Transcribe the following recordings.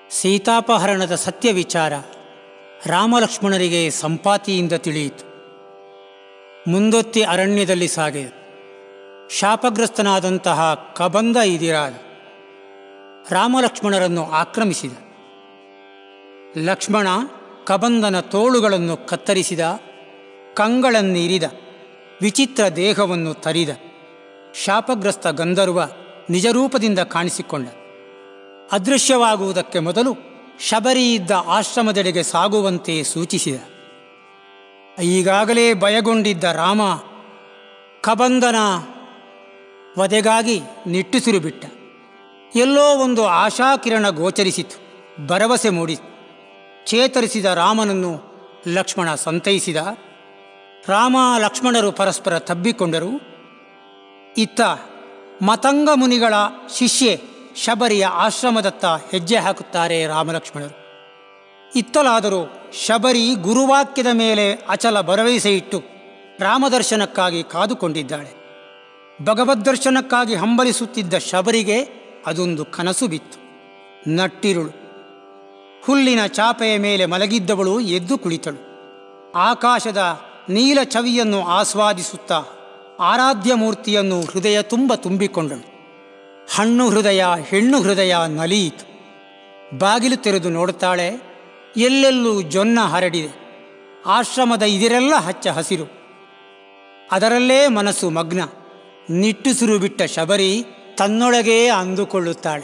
ಸೀತಾಪಹರಣದ ಸತ್ಯ ವಿಚಾರ ರಾಮಲಕ್ಷ್ಮಣರಿಗೆ ಸಂಪಾತಿಯಿಂದ ತಿಳಿಯಿತು ಮುಂದೊತ್ತಿ ಅರಣ್ಯದಲ್ಲಿ ಸಾಗಿದೆ ಶಾಪಗ್ರಸ್ತನಾದಂತಹ ಕಬಂದ ಇದಿರಾದ ರಾಮಲಕ್ಷ್ಮಣರನ್ನು ಆಕ್ರಮಿಸಿದ ಲಕ್ಷ್ಮಣ ಕಬಂದನ ತೋಳುಗಳನ್ನು ಕತ್ತರಿಸಿದ ಕಂಗಳನ್ನಿರಿದ ವಿಚಿತ್ರ ದೇಹವನ್ನು ತರಿದ ಶಾಪಗ್ರಸ್ತ ಗಂಧರ್ವ ನಿಜರೂಪದಿಂದ ಕಾಣಿಸಿಕೊಂಡ ಅದೃಶ್ಯವಾಗುವುದಕ್ಕೆ ಮೊದಲು ಶಬರಿ ಇದ್ದ ಆಶ್ರಮದೆಡೆಗೆ ಸಾಗುವಂತೆ ಸೂಚಿಸಿದ ಈಗಾಗಲೇ ಭಯಗೊಂಡಿದ್ದ ರಾಮ ಕಬಂದನ ವಧೆಗಾಗಿ ನಿಟ್ಟುಸಿರು ಬಿಟ್ಟ ಎಲ್ಲೋ ಒಂದು ಆಶಾಕಿರಣ ಗೋಚರಿಸಿತು ಭರವಸೆ ಮೂಡಿತು ಚೇತರಿಸಿದ ರಾಮನನ್ನು ಲಕ್ಷ್ಮಣ ಸಂತೈಸಿದ ರಾಮ ಲಕ್ಷ್ಮಣರು ಪರಸ್ಪರ ತಬ್ಬಿಕೊಂಡರು ಇತ್ತ ಮತಂಗ ಮುನಿಗಳ ಶಿಷ್ಯೆ ಶಬರಿಯ ಆಶ್ರಮದತ್ತ ಹೆಜ್ಜೆ ಹಾಕುತ್ತಾರೆ ರಾಮಲಕ್ಷ್ಮಣರು ಇತ್ತಲಾದರೂ ಶಬರಿ ಗುರುವಾಕ್ಯದ ಮೇಲೆ ಅಚಲ ಭರವಸೆ ಇಟ್ಟು ರಾಮದರ್ಶನಕ್ಕಾಗಿ ಕಾದುಕೊಂಡಿದ್ದಾಳೆ ಭಗವದ್ದರ್ಶನಕ್ಕಾಗಿ ಹಂಬಲಿಸುತ್ತಿದ್ದ ಶಬರಿಗೆ ಅದೊಂದು ಕನಸು ಬಿತ್ತು ನಟ್ಟಿರುಳು ಹುಲ್ಲಿನ ಚಾಪೆಯ ಮೇಲೆ ಮಲಗಿದ್ದವಳು ಎದ್ದು ಕುಳಿತಳು ಆಕಾಶದ ನೀಲ ಚವಿಯನ್ನು ಆಸ್ವಾದಿಸುತ್ತಾ ಆರಾಧ್ಯ ಮೂರ್ತಿಯನ್ನು ಹೃದಯ ತುಂಬ ತುಂಬಿಕೊಂಡಳು ಹಣ್ಣು ಹೃದಯ ಹೆಣ್ಣು ಹೃದಯ ನಲಿಯಿತು ಬಾಗಿಲು ತೆರೆದು ನೋಡುತ್ತಾಳೆ ಎಲ್ಲೆಲ್ಲೂ ಜೊನ್ನ ಹರಡಿದೆ ಆಶ್ರಮದ ಇದಿರೆಲ್ಲ ಹಚ್ಚ ಹಸಿರು ಅದರಲ್ಲೇ ಮನಸ್ಸು ಮಗ್ನ ನಿಟ್ಟುಸಿರು ಬಿಟ್ಟ ಶಬರಿ ತನ್ನೊಳಗೇ ಅಂದುಕೊಳ್ಳುತ್ತಾಳೆ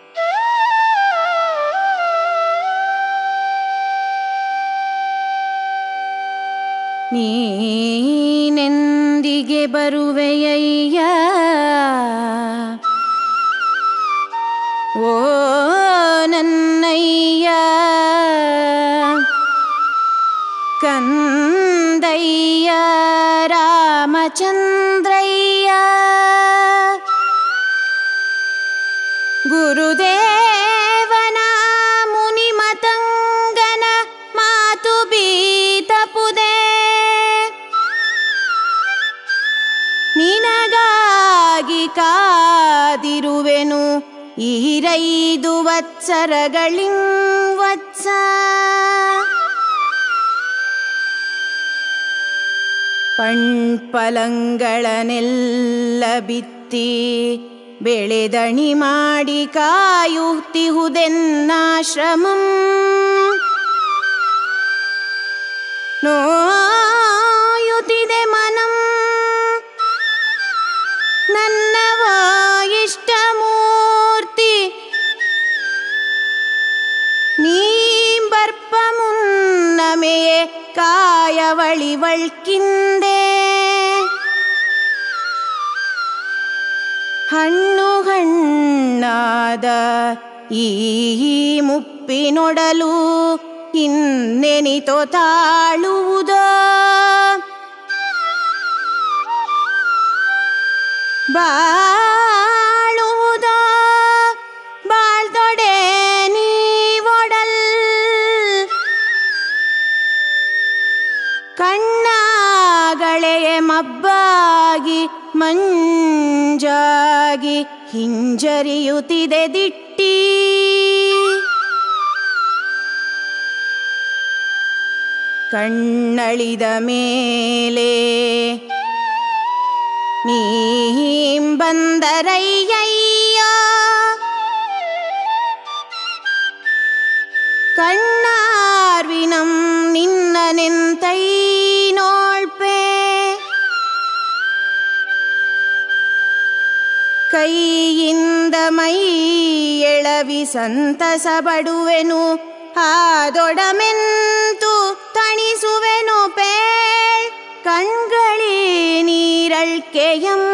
ನೀನೆಂದಿಗೆ ಬರುವೆಯಯ್ಯ ಓ ನನ್ನಯ್ಯ ಕಂದಯ್ಯ ರಾಮಚಂದ್ರಯ್ಯ ಗುರುದೇವನ ಮುನಿಮತಂಗನ ಮಾತು ಬೀತಪುದೆ ನಿನಗಾಗಿ ಕಾದಿರುವೆನು ಈರೈದು ವತ್ಸರಗಳಿಂ ವತ್ಸ ಪಣ್ಪಲಂಗಳನೆಲ್ಲ ಬಿತ್ತಿ ಬೆಳೆದಣಿ ಮಾಡಿ ಕಾಯುತ್ತಿಹುದೆನ್ನಾಶ್ರಮಂ ನೋಯುತ್ತಿದೆ ಮನಂ ನನ್ನವ ಇಷ್ಟಮೂರ್ತಿ ನೀಂಬರ್ಪ ಮುನ್ನಮೆಯೇ ಕಾಯವಳಿವಳ್ಕಿಂದೆ ಹಣ್ಣು ಹಣ್ಣಾದ ಈ ಮುಪ್ಪಿನೊಡಲು ಇನ್ನೆನಿತೋ ತಾಳುವುದೋ ಬಾಳುವುದೋ ಬಾಳ್ದೊಡೆ ನೀವೊಡಲ್ ಕಣ್ಣಾಗಳೆಯ ಮಬ್ಬಾಗಿ ಮಂಜಾಗಿ ಹಿಂಜರಿಯುತ್ತಿದೆ ದಿಟ್ಟಿ ಕಣ್ಣಳಿದ ಮೇಲೆ ನೀಂ ಬಂದರಯ್ಯಯ್ಯ ಕಣ್ಣಾರ್ವಿನಂ ನಿನ್ನ ನೆಂತೈ ನೋಳ್ಪೆ ಕೈಯಿಂದ ಮೈ ಎಳವಿ ಸಂತಸ ಪಡುವೆನು ಆದೊಡಮೆಂತು ತಣಿಸುವೆನು ಪೇಳ್ ಕಣ್ಗಳೇ ನೀರಳ್ಕೆಯಂ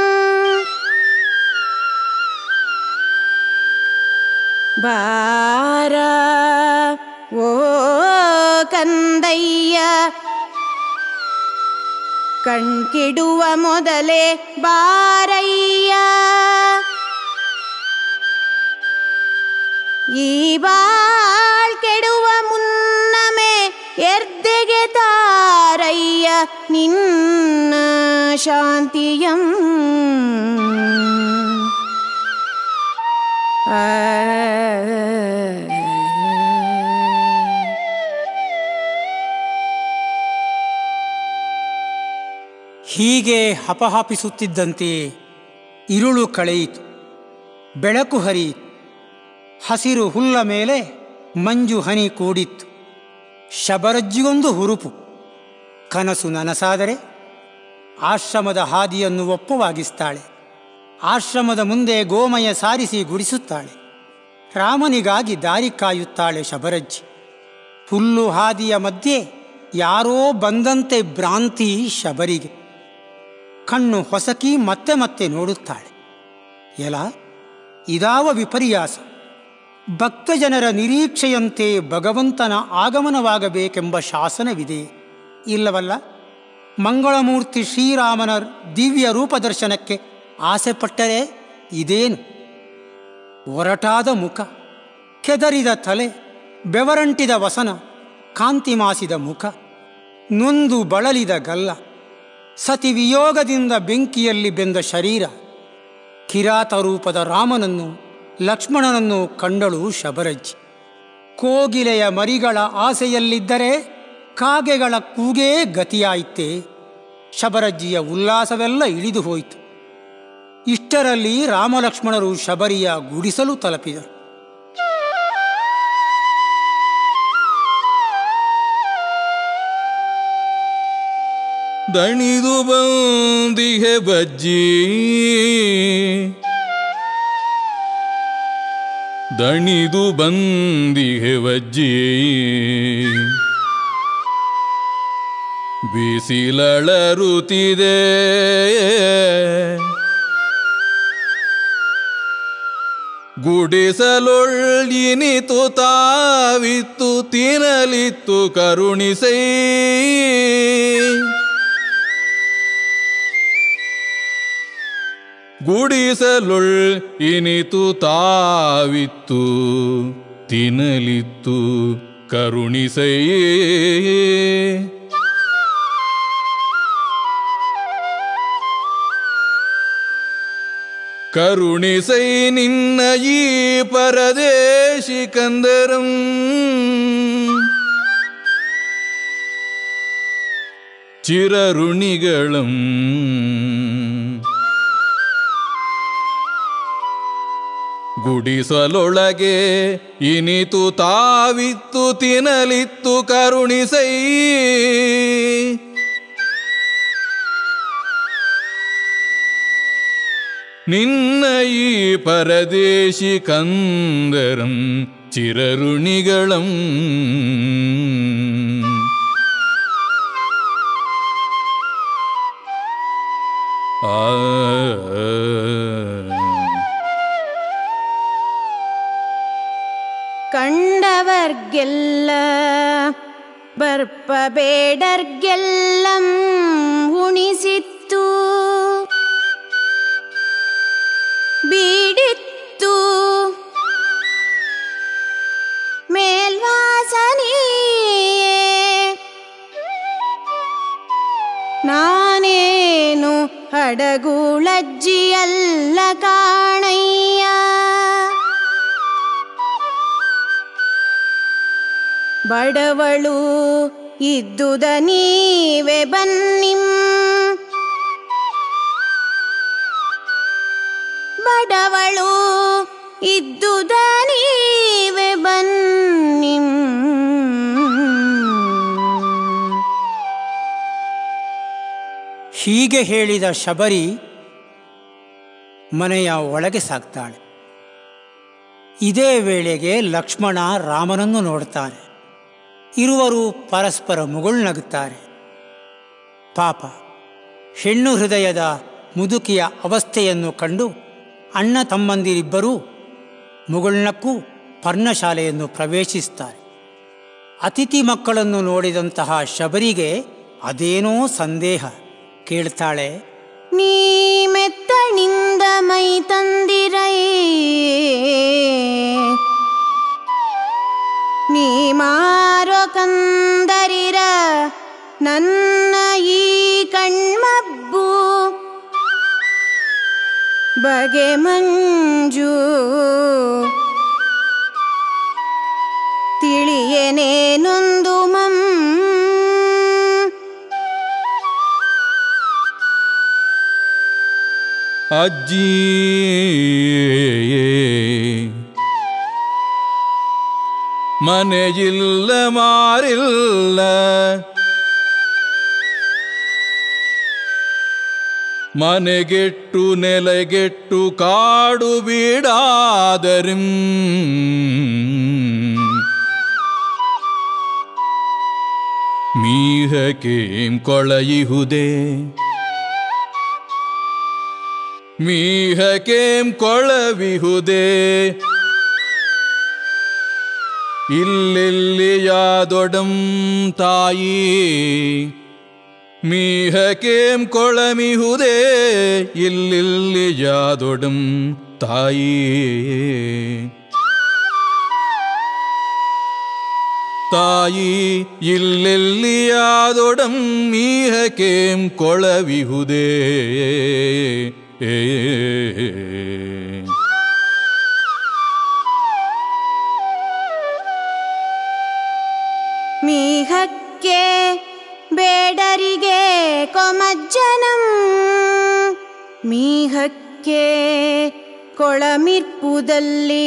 ಬಾರ ಓ ಕಂದಯ್ಯ ಕಣ್ಕಿಡುವ ಮೊದಲೇ ಬಾರಯ್ಯ ಈ ಬಾಳ್ ಕೆಡುವ ಮುನ್ನಮೆ ಎರ್ದೆಗೆ ತಾರಯ್ಯ ನಿನ್ನ ಶಾಂತಿಯಂ ಆ ಹೀಗೆ ಹಪಹಪಿಸುತ್ತಿದ್ದಂತೆಯೇ ಇರುಳು ಕಳೆಯಿತು ಬೆಳಕು ಹರಿಯಿತು ಹಸಿರು ಹುಲ್ಲ ಮೇಲೆ ಮಂಜು ಹನಿ ಕೂಡಿತ್ತು ಶಬರಜ್ಜಿಗೊಂದು ಹುರುಪು ಕನಸು ನನಸಾದರೆ ಆಶ್ರಮದ ಹಾದಿಯನ್ನು ಒಪ್ಪವಾಗಿಸ್ತಾಳೆ ಆಶ್ರಮದ ಮುಂದೆ ಗೋಮಯ ಸಾರಿಸಿ ಗುಡಿಸುತ್ತಾಳೆ ರಾಮನಿಗಾಗಿ ದಾರಿ ಕಾಯುತ್ತಾಳೆ ಶಬರಜ್ಜಿ ಹುಲ್ಲು ಹಾದಿಯ ಮಧ್ಯೆ ಯಾರೋ ಬಂದಂತೆ ಭ್ರಾಂತಿ ಶಬರಿಗೆ ಕಣ್ಣು ಹೊಸಕಿ ಮತ್ತೆ ಮತ್ತೆ ನೋಡುತ್ತಾಳೆ ಎಲ ಇದಾವ ವಿಪರ್ಯಾಸ ಭಕ್ತಜನರ ನಿರೀಕ್ಷೆಯಂತೆ ಭಗವಂತನ ಆಗಮನವಾಗಬೇಕೆಂಬ ಶಾಸನವಿದೆ ಇಲ್ಲವಲ್ಲ ಮಂಗಳಮೂರ್ತಿ ಶ್ರೀರಾಮನ ದಿವ್ಯ ರೂಪದರ್ಶನಕ್ಕೆ ಆಸೆಪಟ್ಟರೆ ಇದೇನು ಒರಟಾದ ಮುಖ ಕೆದರಿದ ತಲೆ ಬೆವರಂಟಿದ ವಸನ ಕಾಂತಿ ಮಾಸಿದ ಮುಖ ನೊಂದು ಬಳಲಿದ ಗಲ್ಲ ಸತಿ ವಿಯೋಗದಿಂದ ಬೆಂಕಿಯಲ್ಲಿ ಬೆಂದ ಶರೀರ ಕಿರಾತ ರೂಪದ ರಾಮನನ್ನು ಲಕ್ಷ್ಮಣನನ್ನು ಕಂಡಳು ಶಬರಜ್ಜಿ ಕೋಗಿಲೆಯ ಮರಿಗಳ ಆಸೆಯಲ್ಲಿದ್ದರೆ ಕಾಗೆಗಳ ಕೂಗೇ ಗತಿಯಾಯಿತೆ ಶಬರಜ್ಜಿಯ ಉಲ್ಲಾಸವೆಲ್ಲ ಇಳಿದು ಹೋಯಿತು ಇಷ್ಟರಲ್ಲಿ ರಾಮಲಕ್ಷ್ಮಣರು ಶಬರಿಯ ಗುಡಿಸಲು ತಲುಪಿದರು ದಣಿದು ಬಂದಿಹೆ ಬಜ್ಜಿ ದಣಿದು ಬಂದಿಹೆ ಬಜ್ಜಿ ಬಿಸಿಲಳರುತ್ತಿದೆ ಗುಡಿಸಲೊಳ್ಳಿನಿತು ತಾವಿತ್ತು ತಿನ್ನಲಿತ್ತು ಕರುಣಿಸೈ ಗುಡಿಸಲೊಳ್ ಇನಿತು ತಾವಿತ್ತು ತಿನ್ನಲಿತ್ತು ಕರುಣಿಸೈ ಕರುಣಿಸೈ ನಿನ್ನ ಈ ಪರದೇಶಿ ಕಂದರಂ ಚಿರಋಣಿಗಳಂ ಗುಡಿಸಲೊಳಗೆ ಇನಿತು ತಾವಿತ್ತು ತಿನ್ನಲಿತ್ತು ಕರುಣಿಸೈ ನಿನ್ನ ಈ ಪರದೇಶಿ ಕಂದರಂ ಚಿರಋಣಿಗಳಂ ಆ ಕಂಡವರ್ಗೆಲ್ಲ ಬರ್ಪಬೇಡರ್ಗೆಲ್ಲಂ ಉಣಿಸಿತ್ತು ಬೀಡಿತ್ತು ಮೇಲ್ವಾಸನೆಯೇ ನಾನೇನು ಹಡಗುಳಜ್ಜಿಯಲ್ಲ ಕಾಣಯ್ಯ ಬಡವಳು ಇದ್ದುದ ನೀವೆ ಬನ್ನಿಂ ಬಡವಳು ಇದ್ದುದ ನೀವೆ ಬನ್ನಿಂ ಹೀಗೆ ಹೇಳಿದ ಶಬರಿ ಮನೆಯ ಒಳಗೆ ಸಾಗ್ತಾಳೆ ಇದೇ ವೇಳೆಗೆ ಲಕ್ಷ್ಮಣ ರಾಮನನ್ನು ನೋಡ್ತಾನೆ ಇರುವರು ಪರಸ್ಪರ ಮುಗುಳ್ನಗುತ್ತಾರೆ ಪಾಪ ಹೆಣ್ಣು ಹೃದಯದ ಮುದುಕಿಯ ಅವಸ್ಥೆಯನ್ನು ಕಂಡು ಅಣ್ಣ ತಮ್ಮಂದಿರಿಬ್ಬರೂ ಮುಗುಳ್ನಕ್ಕೂ ಪರ್ಣಶಾಲೆಯನ್ನು ಪ್ರವೇಶಿಸ್ತಾರೆ ಅತಿಥಿ ಮಕ್ಕಳನ್ನು ನೋಡಿದಂತಹ ಶಬರಿಗೆ ಅದೇನೋ ಸಂದೇಹ ಕೇಳ್ತಾಳೆ ನೀ ಮೆತ್ತಣಿಂದ ಮೈ ತಂದಿರೈ ನೀ ಮಾರೋ ಕಂದರಿರ ನನ್ನ ಈ ಕಣ್ಮಬ್ಬು ಬಗೆ ಮಂಜು ತಿಳಿಯನೇನೊಂದು ಮಂ ಅಜ್ಜಿ ಮನೆಯಿಲ್ಲ ಮಾರಿಲ್ಲ ಮನೆಗೆಟ್ಟು ನೆಲೆಗೆಟ್ಟು ಕಾಡು ಬೀಡಾದರಿಂ ಮೀಹಕೇಂ ಕೊಳಯಿಹುದೇ ಮೀಹಕೇಂ ಕೊಳವಿಹುದೇ ಇಲ್ಲೆಲ್ಲಿಯಾದೊಡಂ ತಾಯಿ ಮೀಹಕೇಂ ಕೊಳಮಿಹುದೇ ಇಲ್ಲಿಲ್ಲಿಯಾದೊಡಂ ತಾಯಿ ತಾಯಿ ಇಲ್ಲೆಲ್ಲಿಯಾದೊಡಂ ಮೀಹಕೇಂ ಕೊಳವಿಹುದೇ ಏ ಮೀಹಕ್ಕೆ ಬೇಡರಿಗೆ ಕೊಮಜ್ಜನಂ ಮೀಹಕ್ಕೆ ಕೊಳಮಿರ್ಪುದಲ್ಲಿ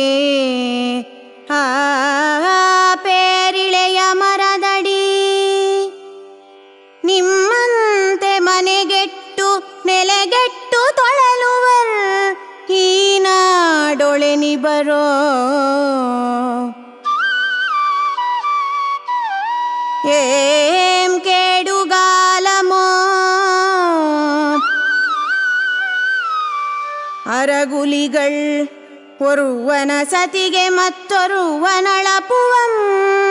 ಆ ಪೇರಿಳೆಯ ಮರದಡಿ ನಿಮ್ಮಂತೆ ಮನೆಗೆಟ್ಟು ನೆಲೆಗೆಟ್ಟು ತೊಳಲುವರ್ ಈ ನಾಡೊಳೆನಿ ಬರೋ ಏಂ ಕೇಡುಗಾಲಮೋ ಅರಗುಲಿಗಳ್ ಒರುವನ ಸತಿಗೆ ಮತ್ತೊರುವನಳಪುವಂ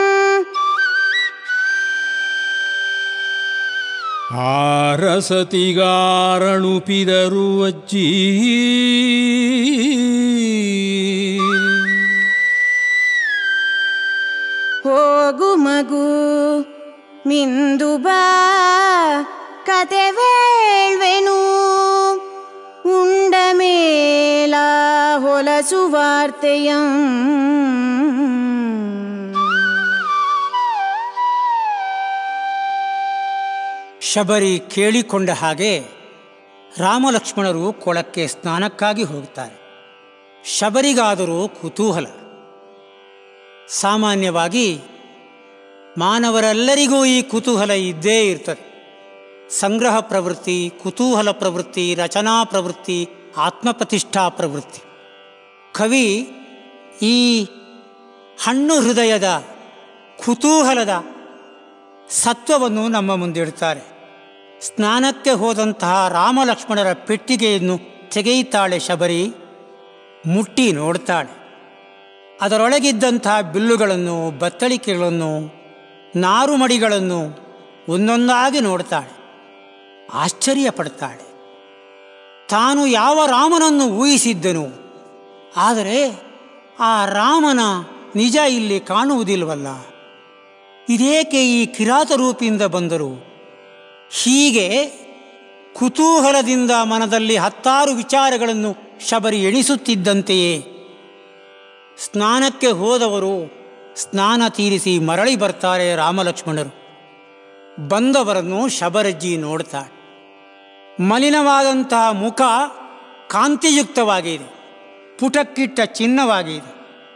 ಆರಸತಿಗಾರಳುಪಿದರು ಅಜ್ಜಿ ಹೋಗು ಮಗು ಮಿಂದು ಬಾ ಕತೆ ವೇಳ್ವೆನು ಉಂಡ ಮೇಲ ಹೊಲಸು ವಾರ್ತೆಯಂ ಶಬರಿ ಕೇಳಿಕೊಂಡ ಹಾಗೆ ರಾಮಲಕ್ಷ್ಮಣರು ಕೊಳಕ್ಕೆ ಸ್ನಾನಕ್ಕಾಗಿ ಹೋಗುತ್ತಾರೆ ಶಬರಿಗಾದರೂ ಕುತೂಹಲ ಸಾಮಾನ್ಯವಾಗಿ ಮಾನವರೆಲ್ಲರಿಗೂ ಈ ಕುತೂಹಲ ಇದ್ದೇ ಇರ್ತದೆ ಸಂಗ್ರಹ ಪ್ರವೃತ್ತಿ ಕುತೂಹಲ ಪ್ರವೃತ್ತಿ ರಚನಾ ಪ್ರವೃತ್ತಿ ಆತ್ಮಪ್ರತಿಷ್ಠಾ ಪ್ರವೃತ್ತಿ ಕವಿ ಈ ಹಣ್ಣು ಹೃದಯದ ಕುತೂಹಲದ ಸತ್ವವನ್ನು ನಮ್ಮ ಮುಂದಿಡ್ತಾರೆ ಸ್ನಾನಕ್ಕೆ ಹೋದಂತಹ ರಾಮಲಕ್ಷ್ಮಣರ ಪೆಟ್ಟಿಗೆಯನ್ನು ತೆಗೆಯುತ್ತಾಳೆ ಶಬರಿ ಮುಟ್ಟಿ ನೋಡ್ತಾಳೆ ಅದರೊಳಗಿದ್ದಂತಹ ಬಿಲ್ಲುಗಳನ್ನು ಬತ್ತಳಿಕೆಗಳನ್ನು ನಾರುಮಡಿಗಳನ್ನು ಒಂದೊಂದಾಗಿ ನೋಡ್ತಾಳೆ ಆಶ್ಚರ್ಯ ಪಡ್ತಾಳೆ ತಾನು ಯಾವ ರಾಮನನ್ನು ಊಹಿಸಿದ್ದನು ಆದರೆ ಆ ರಾಮನ ನಿಜ ಇಲ್ಲಿ ಕಾಣುವುದಿಲ್ವಲ್ಲ ಇದೇಕೆ ಈ ಕಿರಾತ ರೂಪಿಯಿಂದ ಬಂದರು ಹೀಗೆ ಕುತೂಹಲದಿಂದ ಮನದಲ್ಲಿ ಹತ್ತಾರು ವಿಚಾರಗಳನ್ನು ಶಬರಿ ಎಣಿಸುತ್ತಿದ್ದಂತೆಯೇ ಸ್ನಾನಕ್ಕೆ ಹೋದವರು ಸ್ನಾನ ತೀರಿಸಿ ಮರಳಿ ಬರ್ತಾರೆ ರಾಮಲಕ್ಷ್ಮಣರು ಬಂದವರನ್ನು ಶಬರಜ್ಜಿ ನೋಡ್ತಾಳೆ ಮಲಿನವಾದಂತಹ ಮುಖ ಕಾಂತಿಯುಕ್ತವಾಗಿದೆ ಪುಟಕ್ಕಿಟ್ಟ ಚಿನ್ನವಾಗಿದೆ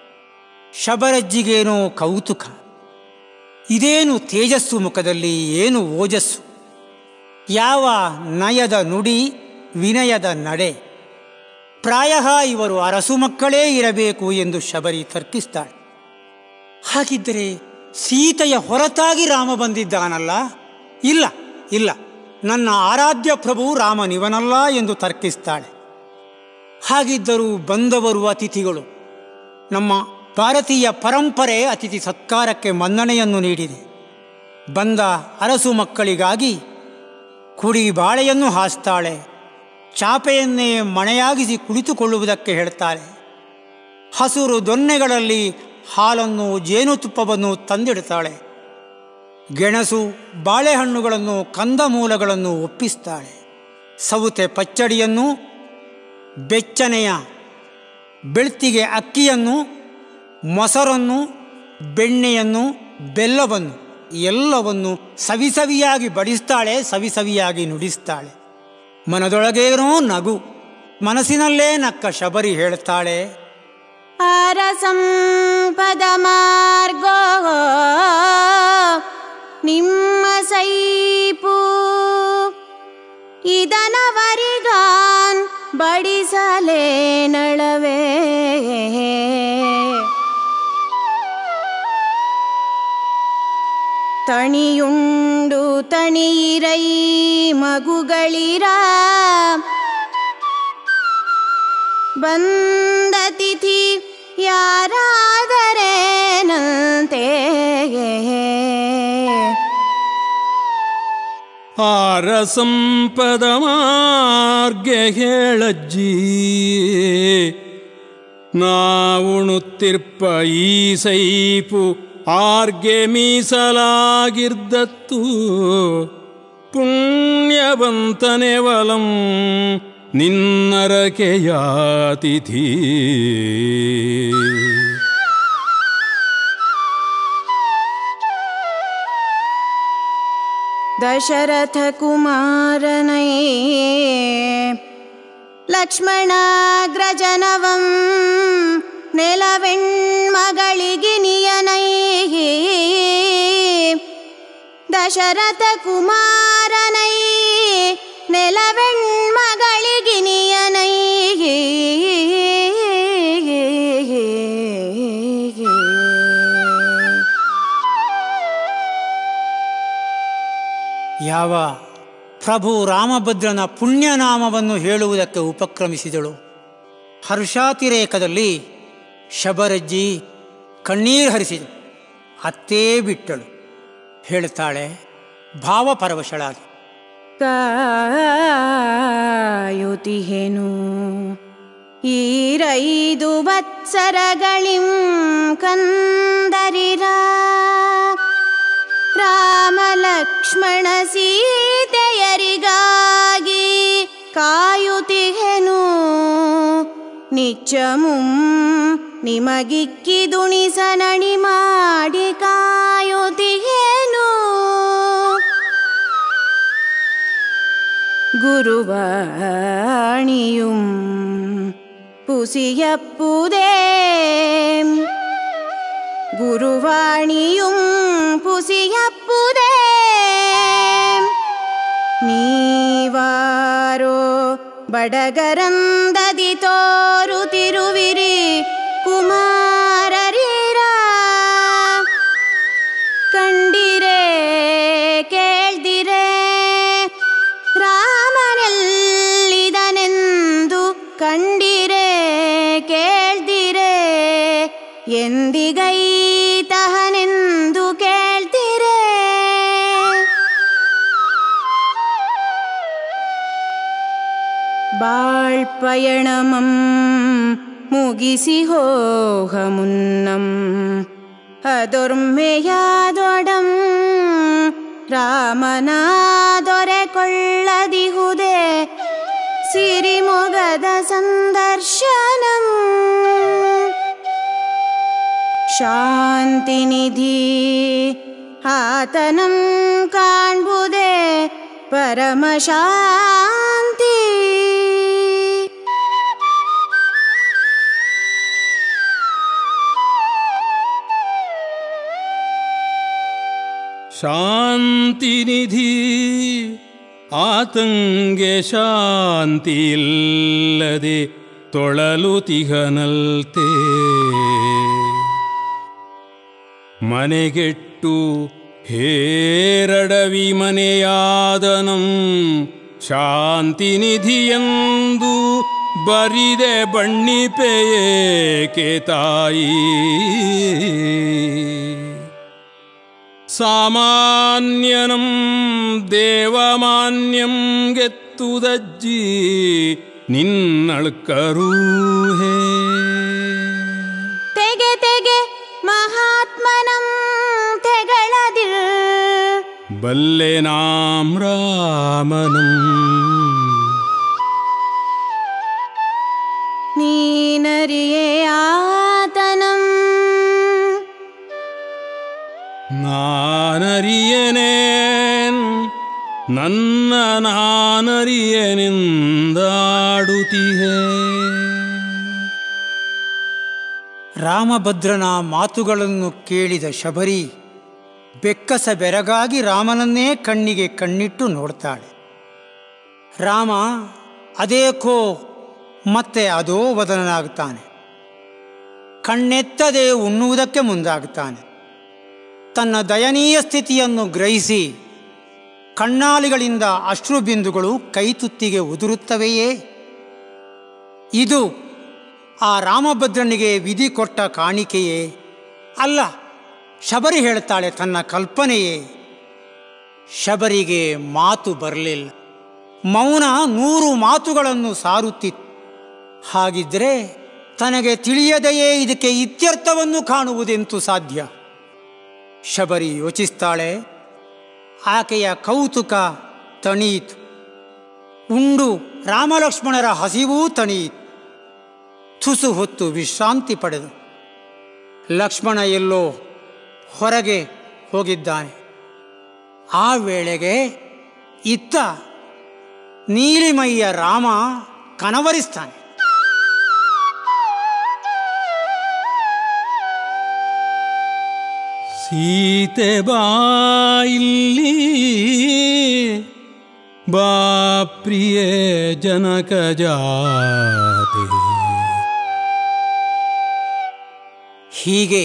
ಶಬರಜ್ಜಿಗೇನೋ ಕೌತುಕ ಇದೇನು ತೇಜಸ್ಸು ಮುಖದಲ್ಲಿ ಏನು ಓಜಸ್ಸು ಯಾವ ನಯದ ನುಡಿ ವಿನಯದ ನಡೆ ಪ್ರಾಯ ಇವರು ಅರಸು ಮಕ್ಕಳೇ ಇರಬೇಕು ಎಂದು ಶಬರಿ ತರ್ಕಿಸ್ತಾಳೆ ಹಾಗಿದ್ದರೆ ಸೀತೆಯ ಹೊರತಾಗಿ ರಾಮ ಬಂದಿದ್ದಾನಲ್ಲ ಇಲ್ಲ ಇಲ್ಲ ನನ್ನ ಆರಾಧ್ಯ ಪ್ರಭು ರಾಮನಿವನಲ್ಲ ಎಂದು ತರ್ಕಿಸ್ತಾಳೆ ಹಾಗಿದ್ದರೂ ಬಂದವರು ಅತಿಥಿಗಳು ನಮ್ಮ ಭಾರತೀಯ ಪರಂಪರೆ ಅತಿಥಿ ಸತ್ಕಾರಕ್ಕೆ ಮನ್ನಣೆಯನ್ನು ನೀಡಿದೆ ಬಂದ ಅರಸು ಮಕ್ಕಳಿಗಾಗಿ ಕುಡಿ ಬಾಳೆಯನ್ನು ಹಾಸ್ತಾಳೆ ಚಾಪೆಯನ್ನೇ ಮಣೆಯಾಗಿಸಿ ಕುಳಿತುಕೊಳ್ಳುವುದಕ್ಕೆ ಹೇಳ್ತಾಳೆ ಹಸುರು ದೊನ್ನೆಗಳಲ್ಲಿ ಹಾಲನ್ನು ಜೇನುತುಪ್ಪವನ್ನು ತಂದಿಡ್ತಾಳೆ ಗೆಣಸು ಬಾಳೆಹಣ್ಣುಗಳನ್ನು ಕಂದಮೂಲಗಳನ್ನು ಒಪ್ಪಿಸ್ತಾಳೆ ಸೌತೆ ಪಚ್ಚಡಿಯನ್ನು ಬೆಚ್ಚನೆಯ ಬೆಳ್ತಿಗೆ ಅಕ್ಕಿಯನ್ನು ಮೊಸರನ್ನು ಬೆಣ್ಣೆಯನ್ನು ಬೆಲ್ಲವನ್ನು ಎಲ್ಲವನ್ನು ಸವಿಸವಿಯಾಗಿ ಬಡಿಸ್ತಾಳೆ ಸವಿಸವಿಯಾಗಿ ನುಡಿಸ್ತಾಳೆ ಮನದೊಳಗೇನೋ ನಗು ಮನಸ್ಸಿನಲ್ಲೇ ನಕ್ಕ ಶಬರಿ ಹೇಳ್ತಾಳೆ ಅರಸಂಪದ ಮಾರ್ಗೋ ನಿಮ್ಮ ಸೈಪು ಇದನವರಿಗಾನ್ ಬಡಿಸಲೇ ನಳವೇ ತಣಿಯುಂಡು ತಣಿಯಿರೈ ಮಗುಗಳಿರ ಬಂದ ತಿಥಿ ಯಾರಾದರೇನಂತೆ ಆರಸಂಪದ ಮಾರ್ಗೆ ಹೇಳಜ್ಜಿ ನಾವುಣುತ್ತಿರ್ಪ ಈ ಸೈಪು ಆರ್ಗೆ ಮೀಸಲಾಗಿರ್ದತ್ತು ಪುಣ್ಯವಂತನೆ ವಲಂ ನಿನ್ನರಕೆಯಾತಿಥಿ ದಶರಥ ಕುಮಾರನೈ ಲಕ್ಷ್ಮಣಾಗ್ರಜನವಂ ನೆಲವೆಣ್ಮಗಳಿಗಿನಿಯನೈ ದಶರಥ ಕುಮಾರನೈ ನೆಲವೆಣ್ಮಗಳಿಗಿನಿಯನೈ ಯಾವ ಪ್ರಭು ರಾಮಭದ್ರನ ಪುಣ್ಯನಾಮವನ್ನು ಹೇಳುವುದಕ್ಕೆ ಉಪಕ್ರಮಿಸಿದಳು ಹರ್ಷಾತಿರೇಕದಲ್ಲಿ ಶಬರಜ್ಜಿ ಕಣ್ಣೀರು ಹರಿಸಿದಳು ಅತ್ತೇ ಬಿಟ್ಟಳು ಹೇಳ್ತಾಳೆ ಭಾವಪರವಶಳಾಗಿ ಕಾಯುತಿಹೆನು ಈರೈದು ವತ್ಸರಗಳಿಂ ಕಂದರಿರ ರಾಮ ಲಕ್ಷ್ಮಣ ಸೀತೆಯರಿಗಾಗಿ ಕಾಯುತಿಹೆನು ನಿಚ್ಚಮುಂ ನಿಮಗಿಕ್ಕಿದುಣಿಸನಣಿ ಮಾಡಿ ಕಾಯುತಿಹೆನು ഗുരുവാണിയും പുസിയപ്പുതേ ഗുരുവാണിയും പുസിയപ്പുതേ നീവാരോ ಬಡಗರಂದದಿ ತೋರುತ್ತಿರುವಿರಿ ಕುಮಾರರಿರ ಕಂಡಿರೆ ಕೇಳ್ದಿರೆ ರಾಮನೆಲ್ಲಿದನೆಂದು ಕಂಡಿರೆ ಕೇಳ್ದಿರೆ ಎಂದಿಗೈತಹನೆಂದು ಕೇಳ್ತಿರೆ ಬಾಳ್ಪಯಣಮಂ ಮುಗಿಸಿ ಹೋಗ ಮುನ್ನಂ ಅದೊರ್ಮೆಯಾದೊಡಂ ರಾಮನ ದೊರೆಕೊಳ್ಳದಿಹುದೇ ಸಿರಿಮೊಗದ ಸಂದರ್ಶನಂ ಶಾಂತಿನಿಧಿ ಆತನಂ ಕಾಣ್ಬುದೇ ಪರಮ ಶಾಂತಿ ಶಾಂತಿನಿಧಿ ಆತಂಗೆ ಶಾಂತಿಯಿಲ್ಲದೆ ತೊಳಲು ತಿಗನಲ್ತೆ ಮನೆಗೆಟ್ಟು ಹೇರಡವಿ ಮನೆಯಾದನಂ ಶಾಂತಿನಿಧಿಯೆಂದು ಬರಿದೆ ಬಣ್ಣಿಪೆಯೇಕೆ ತಾಯಿ ಸಾಮಾನ್ಯನಂ ದೇವಮಾನ್ಯಂ ಗೆತ್ತುದಜ್ಜಿ ನಿನ್ನಳ್ಕರೂಹೇ ತೆಗೆ ತೆಗೆ ಮಹಾತ್ಮನಂ ತೆಗಳದಿಲ್ ಬಲ್ಲೆ ನಾಂ ರಾಮನಂ ನೀನರಿಯೇ ಆತನಂ ನಾನರಿಯನೇನ್ ನನ್ನ ನಾನರಿಯನೆಂದಾಡುವೆ ಮಾಡುತ್ತಿಹೇ ರಾಮಭದ್ರನ ಮಾತುಗಳನ್ನು ಕೇಳಿದ ಶಬರಿ ಬೆಕ್ಕಸ ಬೆರಗಾಗಿ ರಾಮನನ್ನೇ ಕಣ್ಣಿಗೆ ಕಣ್ಣಿಟ್ಟು ನೋಡ್ತಾಳೆ ರಾಮ ಅದೇಕೋ ಮತ್ತೆ ಅದೋ ವದನನಾಗ್ತಾನೆ ಕಣ್ಣೆತ್ತದೆ ಉಣ್ಣುವುದಕ್ಕೆ ಮುಂದಾಗ್ತಾನೆ ತನ್ನ ದಯನೀಯ ಸ್ಥಿತಿಯನ್ನು ಗ್ರಹಿಸಿ ಕಣ್ಣಾಲಿಗಳಿಂದ ಅಶ್ರುಬಿಂದುಗಳು ಕೈತುತ್ತಿಗೆ ಉದುರುತ್ತವೆಯೇ ಇದು ಆ ರಾಮಭದ್ರನಿಗೆ ವಿಧಿ ಕೊಟ್ಟ ಕಾಣಿಕೆಯೇ ಅಲ್ಲ ಶಬರಿ ಹೇಳ್ತಾಳೆ ತನ್ನ ಕಲ್ಪನೆಯೇ ಶಬರಿಗೆ ಮಾತು ಬರಲಿಲ್ಲ ಮೌನ ನೂರು ಮಾತುಗಳನ್ನು ಸಾರುತ್ತಿತ್ತು ಹಾಗಿದ್ರೆ ತನಗೆ ತಿಳಿಯದೆಯೇ ಇದಕ್ಕೆ ಇತ್ಯರ್ಥವನ್ನು ಕಾಣುವುದೆಂತೂ ಸಾಧ್ಯ ಶಬರಿ ಯೋಚಿಸ್ತಾಳೆ ಆಕೆಯ ಕೌತುಕ ತಣೀತು ಉಂಡು ರಾಮಲಕ್ಷ್ಮಣರ ಹಸಿವೂ ತಣೀತು ತುಸು ಹೊತ್ತು ವಿಶ್ರಾಂತಿ ಪಡೆದು ಲಕ್ಷ್ಮಣ ಎಲ್ಲೋ ಹೊರಗೆ ಹೋಗಿದ್ದಾನೆ ಆ ವೇಳೆಗೆ ಇತ್ತ ನೀಲಿಮಯ್ಯ ರಾಮ ಕನವರಿಸ್ತಾನೆ ಸೀತೆ ಬಾಯಿಲ್ಲಿ ಬಾ ಪ್ರಿಯೇ ಜನಕ ಜಾತೆ ಹೀಗೆ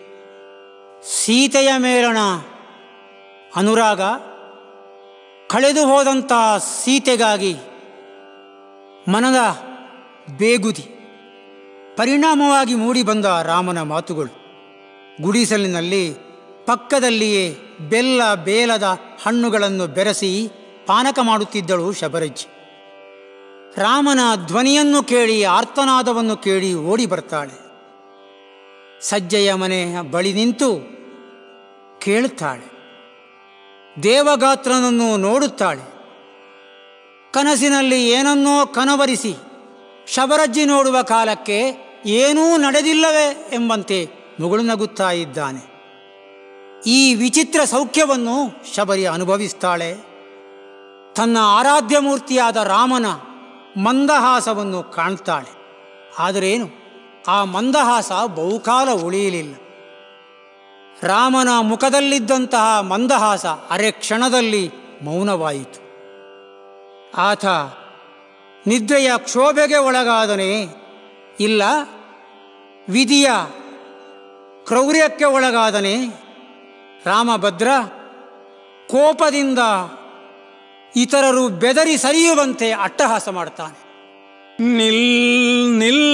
ಸೀತೆಯ ಮೇಲಣ ಅನುರಾಗ ಕಳೆದು ಹೋದಂಥ ಸೀತೆಗಾಗಿ ಮನದ ಬೇಗುದಿ ಪರಿಣಾಮವಾಗಿ ಮೂಡಿಬಂದ ರಾಮನ ಮಾತುಗಳು ಗುಡಿಸಲಿನಲ್ಲಿ ಪಕ್ಕದಲ್ಲಿಯೇ ಬೆಲ್ಲ ಬೇಲದ ಹಣ್ಣುಗಳನ್ನು ಬೆರೆಸಿ ಪಾನಕ ಮಾಡುತ್ತಿದ್ದಳು ಶಬರಜ್ಜಿ ರಾಮನ ಧ್ವನಿಯನ್ನು ಕೇಳಿ ಆರ್ತನಾದವನ್ನು ಕೇಳಿ ಓಡಿ ಬರ್ತಾಳೆ ಸಜ್ಜೆಯ ಮನೆಯ ಬಳಿ ನಿಂತು ಕೇಳುತ್ತಾಳೆ ದೇವಗಾತ್ರನನ್ನು ನೋಡುತ್ತಾಳೆ ಕನಸಿನಲ್ಲಿ ಏನನ್ನೋ ಕನವರಿಸಿ ಶಬರಜ್ಜಿ ನೋಡುವ ಕಾಲಕ್ಕೆ ಏನೂ ನಡೆದಿಲ್ಲವೇ ಎಂಬಂತೆ ಮುಗುಳು ನಗುತ್ತಾ ಇದ್ದಾನೆ ಈ ವಿಚಿತ್ರ ಸೌಖ್ಯವನ್ನು ಶಬರಿ ಅನುಭವಿಸ್ತಾಳೆ ತನ್ನ ಆರಾಧ್ಯ ಮೂರ್ತಿಯಾದ ರಾಮನ ಮಂದಹಾಸವನ್ನು ಕಾಣ್ತಾಳೆ ಆದರೇನು ಆ ಮಂದಹಾಸ ಬಹುಕಾಲ ಉಳಿಯಲಿಲ್ಲ ರಾಮನ ಮುಖದಲ್ಲಿದ್ದಂತಹ ಮಂದಹಾಸ ಅರೆ ಕ್ಷಣದಲ್ಲಿ ಮೌನವಾಯಿತು ಆತ ನಿದ್ರೆಯ ಕ್ಷೋಭೆಗೆ ಒಳಗಾದನೇ ಇಲ್ಲ ವಿಧಿಯ ಕ್ರೌರ್ಯಕ್ಕೆ ಒಳಗಾದನೇ ರಾಮಭದ್ರ ಕೋಪದಿಂದ ಇತರರು ಬೆದರಿ ಸರಿಯುವಂತೆ ಅಟ್ಟಹಾಸ ಮಾಡ್ತಾನೆ ನಿಲ್ ನಿಲ್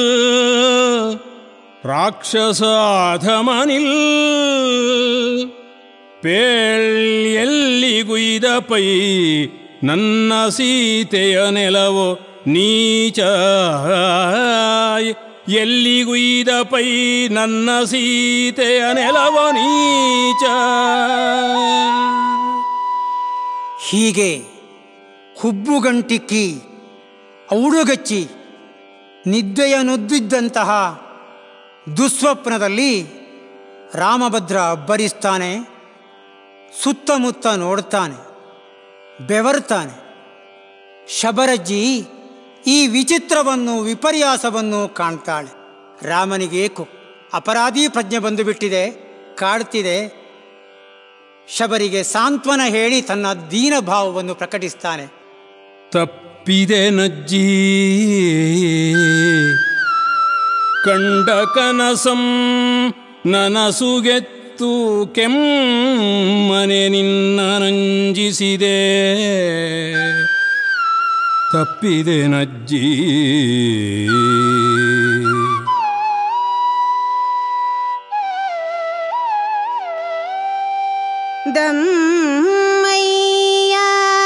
ರಾಕ್ಷಸಾಧಮ ನಿಲ್ ಪೇಳ್ಯೆಲ್ಲಿಗುಯ್ದ ಪೈ ನನ್ನ ಸೀತೆಯ ನೆಲವೋ ನೀಚ ಎಲ್ಲಿಗುಯ್ದ ಪೈ ನನ್ನ ಸೀತೆಯ ನೆಲವೋ ನೀಚ ಹೀಗೆ ಹುಬ್ಬುಗಂಟಿಕ್ಕಿ ಔಡುಗಚ್ಚಿ ನಿದ್ದೆಯ ನುದ್ದಿದ್ದಂತಹ ದುಸ್ವಪ್ನದಲ್ಲಿ ರಾಮಭದ್ರ ಅಬ್ಬರಿಸ್ತಾನೆ ಸುತ್ತಮುತ್ತ ನೋಡ್ತಾನೆ ಬೆವರ್ತಾನೆ ಶಬರಜ್ಜಿ ಈ ವಿಚಿತ್ರವನ್ನು ವಿಪರ್ಯಾಸವನ್ನು ಕಾಣ್ತಾಳೆ ರಾಮನಿಗೇಕು ಅಪರಾಧಿ ಪ್ರಜ್ಞೆ ಬಂದುಬಿಟ್ಟಿದೆ ಕಾಡ್ತಿದೆ ಶಬರಿಗೆ ಸಾಂತ್ವನ ಹೇಳಿ ತನ್ನ ದೀನಭಾವವನ್ನು ಪ್ರಕಟಿಸ್ತಾನೆ ತಪ್ಪಿದೆ ನಜ್ಜಿ ಕಂಡ ಕನಸಂ ನನಸುಗೆತ್ತು ಕೆಮ್ಮನೆ ನಿನ್ನ ನಂಜಿಸಿದೆ ತಪ್ಪಿದೆ ನಜ್ಜಿ ದಮ್ಮಯ್ಯ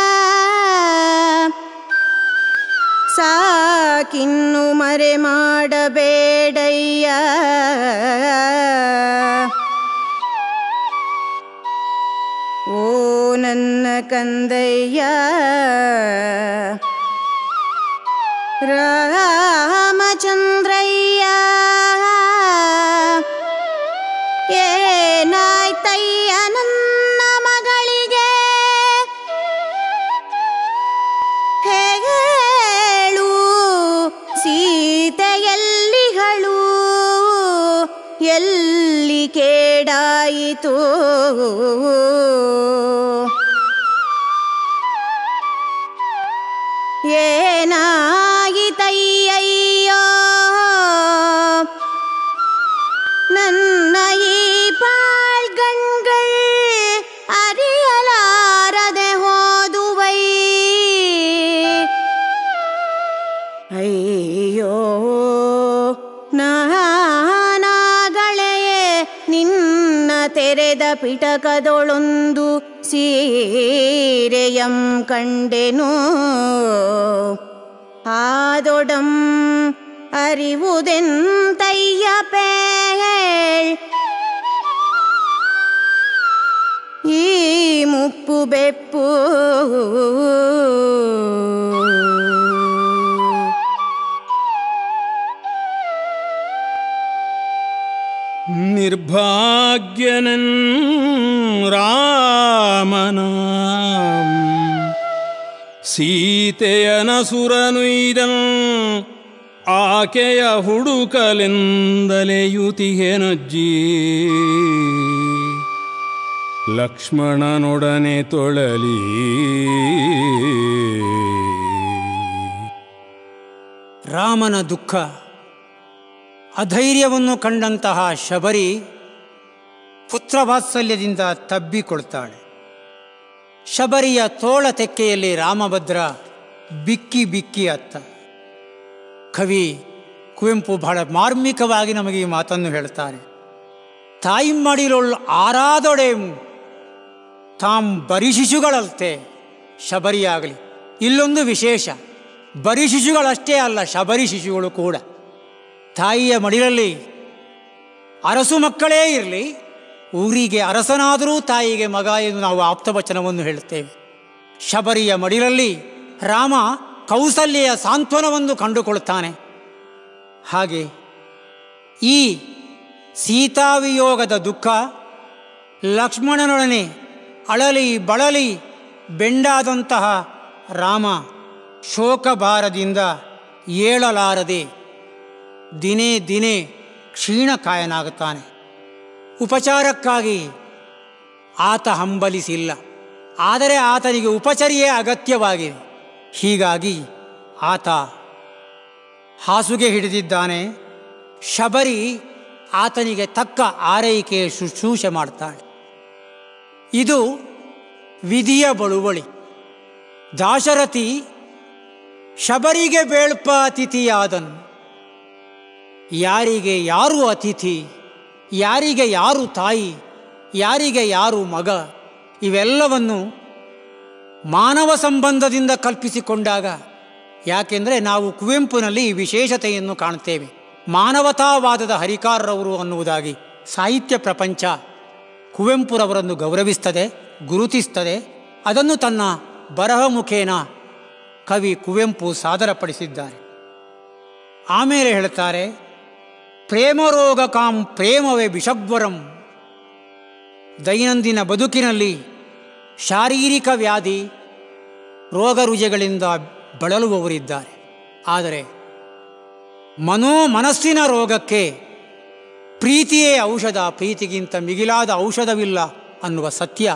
ಸಾಕಿನ್ನು ಮರೆ ಮಾಡಬೇಡಯ್ಯ ಓ ನನ್ನ ಕಂದಯ್ಯ ರಾಮಚಂದ್ರಯ್ಯ ಏನಾಯ್ತಯ್ಯ ನನ್ನ ಮಗಳಿಗೆ ಹೇಳು ಏನಾಯಿತು ಏನಾಯಿತಯ್ಯಯ್ಯೋ ನನ್ನ ಈ ಪಾಳ್ಗಣ್ಗಳ್ ಅರಿಯಲಾರದೆ ಹೋದುವೈ ಅಯ್ಯೋ ನಾನಾಗಳೆಯೇ ನಿನ್ನ ತೆರೆದ ಪಿಟಕದೊಳೊಂದು ಸೀರೆಯಂ ಕಂಡೆನು ಆದೊಡಂ அறிவுதெந்தைய பேள் ಈ ಮುಪ್ಪು ಬೆಪ್ಪು ನಿರ್ಭಾಗ್ಯನನ್ ರಾಮನ ಸೀತೆಯನ ಸುರನುಯ್ದನ್ ಆಕೆಯ ಹುಡುಕಲೆಂದಲೆಯುತಿಗೆನಜ್ಜಿ ಲಕ್ಷ್ಮಣನೊಡನೆ ತೊಳಲಿ ರಾಮನ ದುಃಖ ಅಧೈರ್ಯವನ್ನು ಕಂಡಂತಹ ಶಬರಿ ಪುತ್ರವಾತ್ಸಲ್ಯದಿಂದ ತಬ್ಬಿಕೊಳ್ತಾಳೆ ಶಬರಿಯ ತೋಳ ತೆಕ್ಕೆಯಲ್ಲಿ ರಾಮಭದ್ರ ಬಿಕ್ಕಿ ಬಿಕ್ಕಿ ಅತ್ತ ಕವಿ ಕುವೆಂಪು ಬಹಳ ಮಾರ್ಮಿಕವಾಗಿ ನಮಗೆ ಈ ಮಾತನ್ನು ಹೇಳ್ತಾರೆ ತಾಯಿ ಮಡಿಲೊಳ್ ಆರಾದೊಡೆಂ ತಾಂ ಬರಿ ಶಿಶುಗಳಲ್ತೆ ಶಬರಿಯಾಗಲಿ ಇಲ್ಲೊಂದು ವಿಶೇಷ ಬರಿ ಶಿಶುಗಳಷ್ಟೇ ಅಲ್ಲ ಶಬರಿ ಶಿಶುಗಳು ಕೂಡ ತಾಯಿಯ ಮಡಿಲಲ್ಲಿ ಅರಸು ಮಕ್ಕಳೇ ಇರಲಿ ಊರಿಗೆ ಅರಸನಾದರೂ ತಾಯಿಗೆ ಮಗ ಎಂದು ನಾವು ಆಪ್ತವಚನವನ್ನು ಹೇಳುತ್ತೇವೆ ಶಬರಿಯ ಮಡಿಲಲ್ಲಿ ರಾಮ ಕೌಸಲ್ಯೆಯ ಸಾಂತ್ವನವನ್ನು ಕಂಡುಕೊಳ್ಳುತ್ತಾನೆ ಹಾಗೆ ಈ ಸೀತಾವಿಯೋಗದ ದುಃಖ ಲಕ್ಷ್ಮಣನೊಡನೆ ಅಳಲಿ ಬಳಲಿ ಬೆಂಡಾದಂತಹ ರಾಮ ಶೋಕಭಾರದಿಂದ ಏಳಲಾರದೆ ದಿನೇ ದಿನೇ ಕ್ಷೀಣಕಾಯನಾಗುತ್ತಾನೆ ಉಪಚಾರಕ್ಕಾಗಿ ಆತ ಹಂಬಲಿಸಿಲ್ಲ ಆದರೆ ಆತನಿಗೆ ಉಪಚರಿಯೇ ಅಗತ್ಯವಾಗಿದೆ ಹೀಗಾಗಿ ಆತ ಹಾಸುಗೆ ಹಿಡಿದಿದ್ದಾನೆ ಶಬರಿ ಆತನಿಗೆ ತಕ್ಕ ಆರೈಕೆ ಶುಶ್ರೂಷೆ ಮಾಡ್ತಾಳೆ ಇದು ವಿಧಿಯ ಬಳುವಳಿ ದಾಶರಥಿ ಶಬರಿಗೆ ಬೇಳ್ಪ ಅತಿಥಿಯಾದನು ಯಾರಿಗೆ ಯಾರು ಅತಿಥಿ ಯಾರಿಗೆ ಯಾರು ತಾಯಿ ಯಾರಿಗೆ ಯಾರು ಮಗ ಇವೆಲ್ಲವನ್ನು ಮಾನವ ಸಂಬಂಧದಿಂದ ಕಲ್ಪಿಸಿಕೊಂಡಾಗ ಯಾಕೆಂದರೆ ನಾವು ಕುವೆಂಪುನಲ್ಲಿ ಈ ವಿಶೇಷತೆಯನ್ನು ಕಾಣುತ್ತೇವೆ ಮಾನವತಾವಾದದ ಹರಿಕಾರರವರು ಅನ್ನುವುದಾಗಿ ಸಾಹಿತ್ಯ ಪ್ರಪಂಚ ಕುವೆಂಪುರವರನ್ನು ಗೌರವಿಸ್ತದೆ ಗುರುತಿಸ್ತದೆ ಅದನ್ನು ತನ್ನ ಬರಹ ಮುಖೇನ ಕವಿ ಕುವೆಂಪು ಸಾದರಪಡಿಸಿದ್ದಾರೆ ಆಮೇಲೆ ಹೇಳ್ತಾರೆ ಪ್ರೇಮರೋಗ ಕಾಂ ಪ್ರೇಮವೇ ವಿಷಗ್ವರಂ ದೈನಂದಿನ ಬದುಕಿನಲ್ಲಿ ಶಾರೀರಿಕ ವ್ಯಾಧಿ ರೋಗ ರುಜಿಗಳಿಂದ ಬಳಲುವವರಿದ್ದಾರೆ ಆದರೆ ಮನೋ ಮನಸ್ಸಿನ ರೋಗಕ್ಕೆ ಪ್ರೀತಿಯೇ ಔಷಧ ಪ್ರೀತಿಗಿಂತ ಮಿಗಿಲಾದ ಔಷಧವಿಲ್ಲ ಅನ್ನುವ ಸತ್ಯ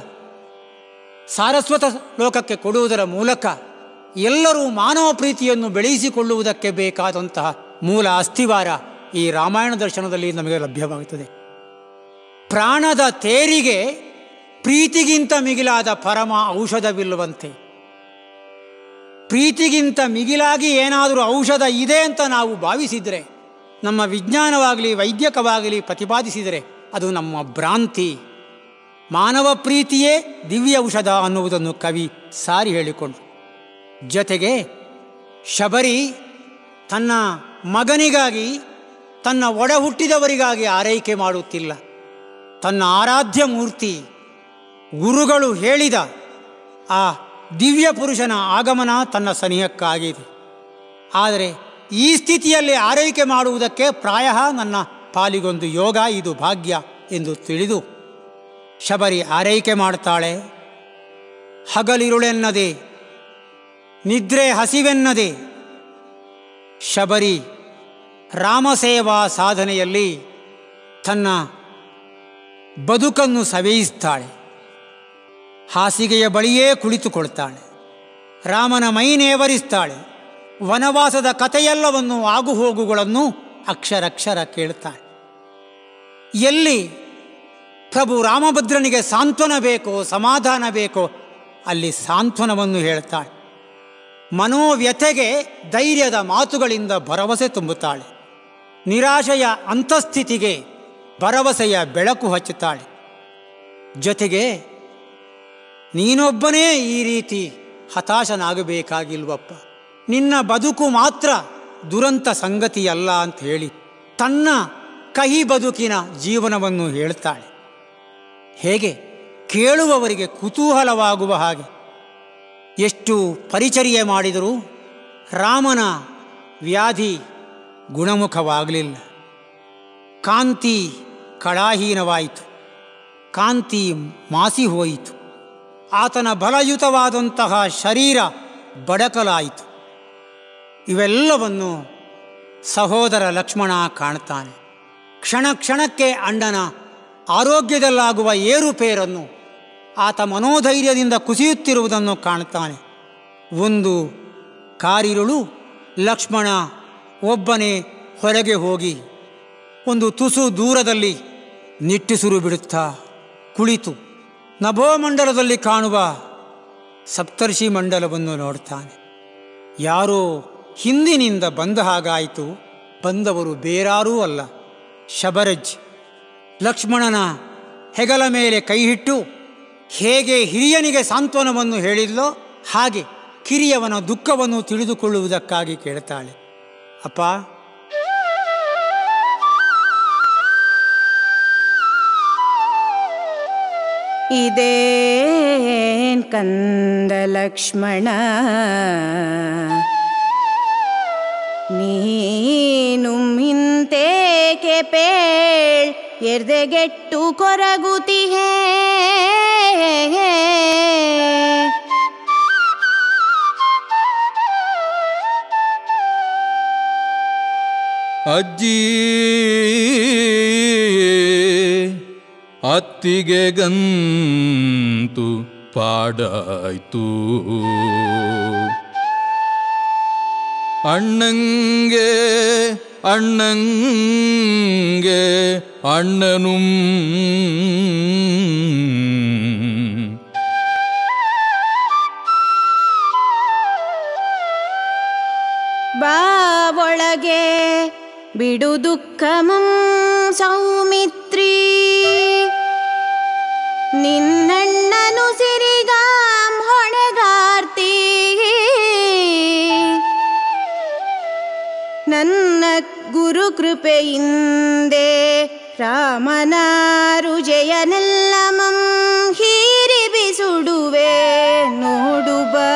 ಸಾರಸ್ವತ ಲೋಕಕ್ಕೆ ಕೊಡುವುದರ ಮೂಲಕ ಎಲ್ಲರೂ ಮಾನವ ಪ್ರೀತಿಯನ್ನು ಬೆಳೆಸಿಕೊಳ್ಳುವುದಕ್ಕೆ ಬೇಕಾದಂತಹ ಮೂಲ ಅಸ್ಥಿವಾರ ಈ ರಾಮಾಯಣ ದರ್ಶನದಲ್ಲಿ ನಮಗೆ ಲಭ್ಯವಾಗುತ್ತದೆ ಪ್ರಾಣದ ತೇರಿಗೆ ಪ್ರೀತಿಗಿಂತ ಮಿಗಿಲಾದ ಪರಮ ಔಷಧವಿಲ್ಲವಂತೆ ಪ್ರೀತಿಗಿಂತ ಮಿಗಿಲಾಗಿ ಏನಾದರೂ ಔಷಧ ಇದೆ ಅಂತ ನಾವು ಭಾವಿಸಿದರೆ ನಮ್ಮ ವಿಜ್ಞಾನವಾಗಲಿ ವೈದ್ಯಕವಾಗಲಿ ಪ್ರತಿಪಾದಿಸಿದರೆ ಅದು ನಮ್ಮ ಭ್ರಾಂತಿ ಮಾನವ ಪ್ರೀತಿಯೇ ದಿವ್ಯ ಔಷಧ ಅನ್ನುವುದನ್ನು ಕವಿ ಸಾರಿ ಹೇಳಿಕೊಂಡು ಜೊತೆಗೆ ಶಬರಿ ತನ್ನ ಮಗನಿಗಾಗಿ ತನ್ನ ಒಡ ಹುಟ್ಟಿದವರಿಗಾಗಿ ಆರೈಕೆ ಮಾಡುತ್ತಿಲ್ಲ ತನ್ನ ಆರಾಧ್ಯ ಮೂರ್ತಿ ಗುರುಗಳು ಹೇಳಿದ ಆ ದಿವ್ಯ ಪುರುಷನ ಆಗಮನ ತನ್ನ ಸನಿಹಕ್ಕಾಗಿದೆ ಆದರೆ ಈ ಸ್ಥಿತಿಯಲ್ಲಿ ಆರೈಕೆ ಮಾಡುವುದಕ್ಕೆ ಪ್ರಾಯ ನನ್ನ ಪಾಲಿಗೊಂದು ಯೋಗ ಇದು ಭಾಗ್ಯ ಎಂದು ತಿಳಿದು ಶಬರಿ ಆರೈಕೆ ಮಾಡ್ತಾಳೆ ಹಗಲಿರುಳೆನ್ನದೆ ನಿದ್ರೆ ಹಸಿವೆನ್ನದೆ ಶಬರಿ ರಾಮಸೇವಾ ಸಾಧನೆಯಲ್ಲಿ ತನ್ನ ಬದುಕನ್ನು ಸವೆಯಿಸ್ತಾಳೆ ಹಾಸಿಗೆಯ ಬಳಿಯೇ ಕುಳಿತುಕೊಳ್ತಾಳೆ ರಾಮನ ಮೈನೇವರಿಸ್ತಾಳೆ ವನವಾಸದ ಕಥೆಯೆಲ್ಲವನ್ನು ಆಗುಹೋಗುಗಳನ್ನು ಅಕ್ಷರಕ್ಷರ ಕೇಳ್ತಾಳೆ ಎಲ್ಲಿ ಪ್ರಭು ರಾಮಭದ್ರನಿಗೆ ಸಾಂತ್ವನ ಬೇಕೋ ಸಮಾಧಾನ ಬೇಕೋ ಅಲ್ಲಿ ಸಾಂತ್ವನವನ್ನು ಹೇಳ್ತಾಳೆ ಮನೋವ್ಯಥೆಗೆ ಧೈರ್ಯದ ಮಾತುಗಳಿಂದ ಭರವಸೆ ತುಂಬುತ್ತಾಳೆ ನಿರಾಶೆಯ ಅಂತಸ್ಥಿತಿಗೆ ಭರವಸೆಯ ಬೆಳಕು ಹಚ್ಚುತ್ತಾಳೆ ಜೊತೆಗೆ ನೀನೊಬ್ಬನೇ ಈ ರೀತಿ ಹತಾಶನಾಗಬೇಕಾಗಿಲ್ವಪ್ಪ ನಿನ್ನ ಬದುಕು ಮಾತ್ರ ದುರಂತ ಸಂಗತಿಯಲ್ಲ ಅಂತ ಹೇಳಿ ತನ್ನ ಕಹಿ ಬದುಕಿನ ಜೀವನವನ್ನು ಹೇಳ್ತಾಳೆ ಹೇಗೆ ಕೇಳುವವರಿಗೆ ಕುತೂಹಲವಾಗುವ ಹಾಗೆ ಎಷ್ಟು ಪರಿಚರ್ಯೆ ಮಾಡಿದರೂ ರಾಮನ ವ್ಯಾಧಿ ಗುಣಮುಖವಾಗಲಿಲ್ಲ ಕಾಂತಿ ಕಳಾಹೀನವಾಯಿತು ಕಾಂತಿ ಮಾಸಿ ಹೋಯಿತು ಆತನ ಬಲಯುತವಾದಂತಹ ಶರೀರ ಬಡಕಲಾಯಿತು ಇವೆಲ್ಲವನ್ನು ಸಹೋದರ ಲಕ್ಷ್ಮಣ ಕಾಣ್ತಾನೆ ಕ್ಷಣ ಕ್ಷಣಕ್ಕೆ ಅಣ್ಣನ ಆರೋಗ್ಯದಲ್ಲಾಗುವ ಏರುಪೇರನ್ನು ಆತ ಮನೋಧೈರ್ಯದಿಂದ ಕುಸಿಯುತ್ತಿರುವುದನ್ನು ಕಾಣ್ತಾನೆ ಒಂದು ಕಾರಿರುಳು ಲಕ್ಷ್ಮಣ ಒಬ್ಬನೇ ಹೊರಗೆ ಹೋಗಿ ಒಂದು ತುಸು ದೂರದಲ್ಲಿ ನಿಟ್ಟುಸಿರು ಬಿಡುತ್ತಾ ಕುಳಿತು ನಭೋಮಂಡಲದಲ್ಲಿ ಕಾಣುವ ಸಪ್ತರ್ಷಿ ಮಂಡಲವನ್ನು ನೋಡ್ತಾನೆ ಯಾರೋ ಹಿಂದಿನಿಂದ ಬಂದ ಹಾಗಾಯಿತು ಬಂದವರು ಬೇರಾರೂ ಅಲ್ಲ ಶಬರಜ್ ಲಕ್ಷ್ಮಣನ ಹೆಗಲ ಮೇಲೆ ಕೈಹಿಟ್ಟು ಹೇಗೆ ಹಿರಿಯನಿಗೆ ಸಾಂತ್ವನವನ್ನು ಹೇಳಿದ್ಲೋ ಹಾಗೆ ಕಿರಿಯವನ ದುಃಖವನ್ನು ತಿಳಿದುಕೊಳ್ಳುವುದಕ್ಕಾಗಿ ಕೇಳ್ತಾಳೆ ಅಪ್ಪ ಇದೇನ್ ಕಂದ ಲಕ್ಷ್ಮಣ ನೀನು ಮಿಂತೇಕೆ ಪೇಳ್ ಎರ್ದೆಗೆಟ್ಟು ಕೊರಗುತಿಹೇ ಅಜ್ಜಿ ಅತ್ತಿಗೆ ಗಂತು ಪಾಡಾಯ್ತು ಅಣ್ಣಂಗೆ ಅಣ್ಣಂಗೆ ಅಣ್ಣನು ಬಾ ಒಳಗೆ ಬಿಡು ದುಃಖಮಂ ಸೌಮಿತ್ರಿ ನಿನ್ನಣ್ಣನು ಸಿರಿಗಾಂ ಹೊಣೆಗಾರ್ತಿ ನನ್ನ ಗುರು ಕೃಪೆಯಿಂದೆ ರಾಮನಾರು ಜಯನೆಲ್ಲಮಂ ಹೀರಿ ಬಿಸುಡುವೆ ನೋಡು ಬಾ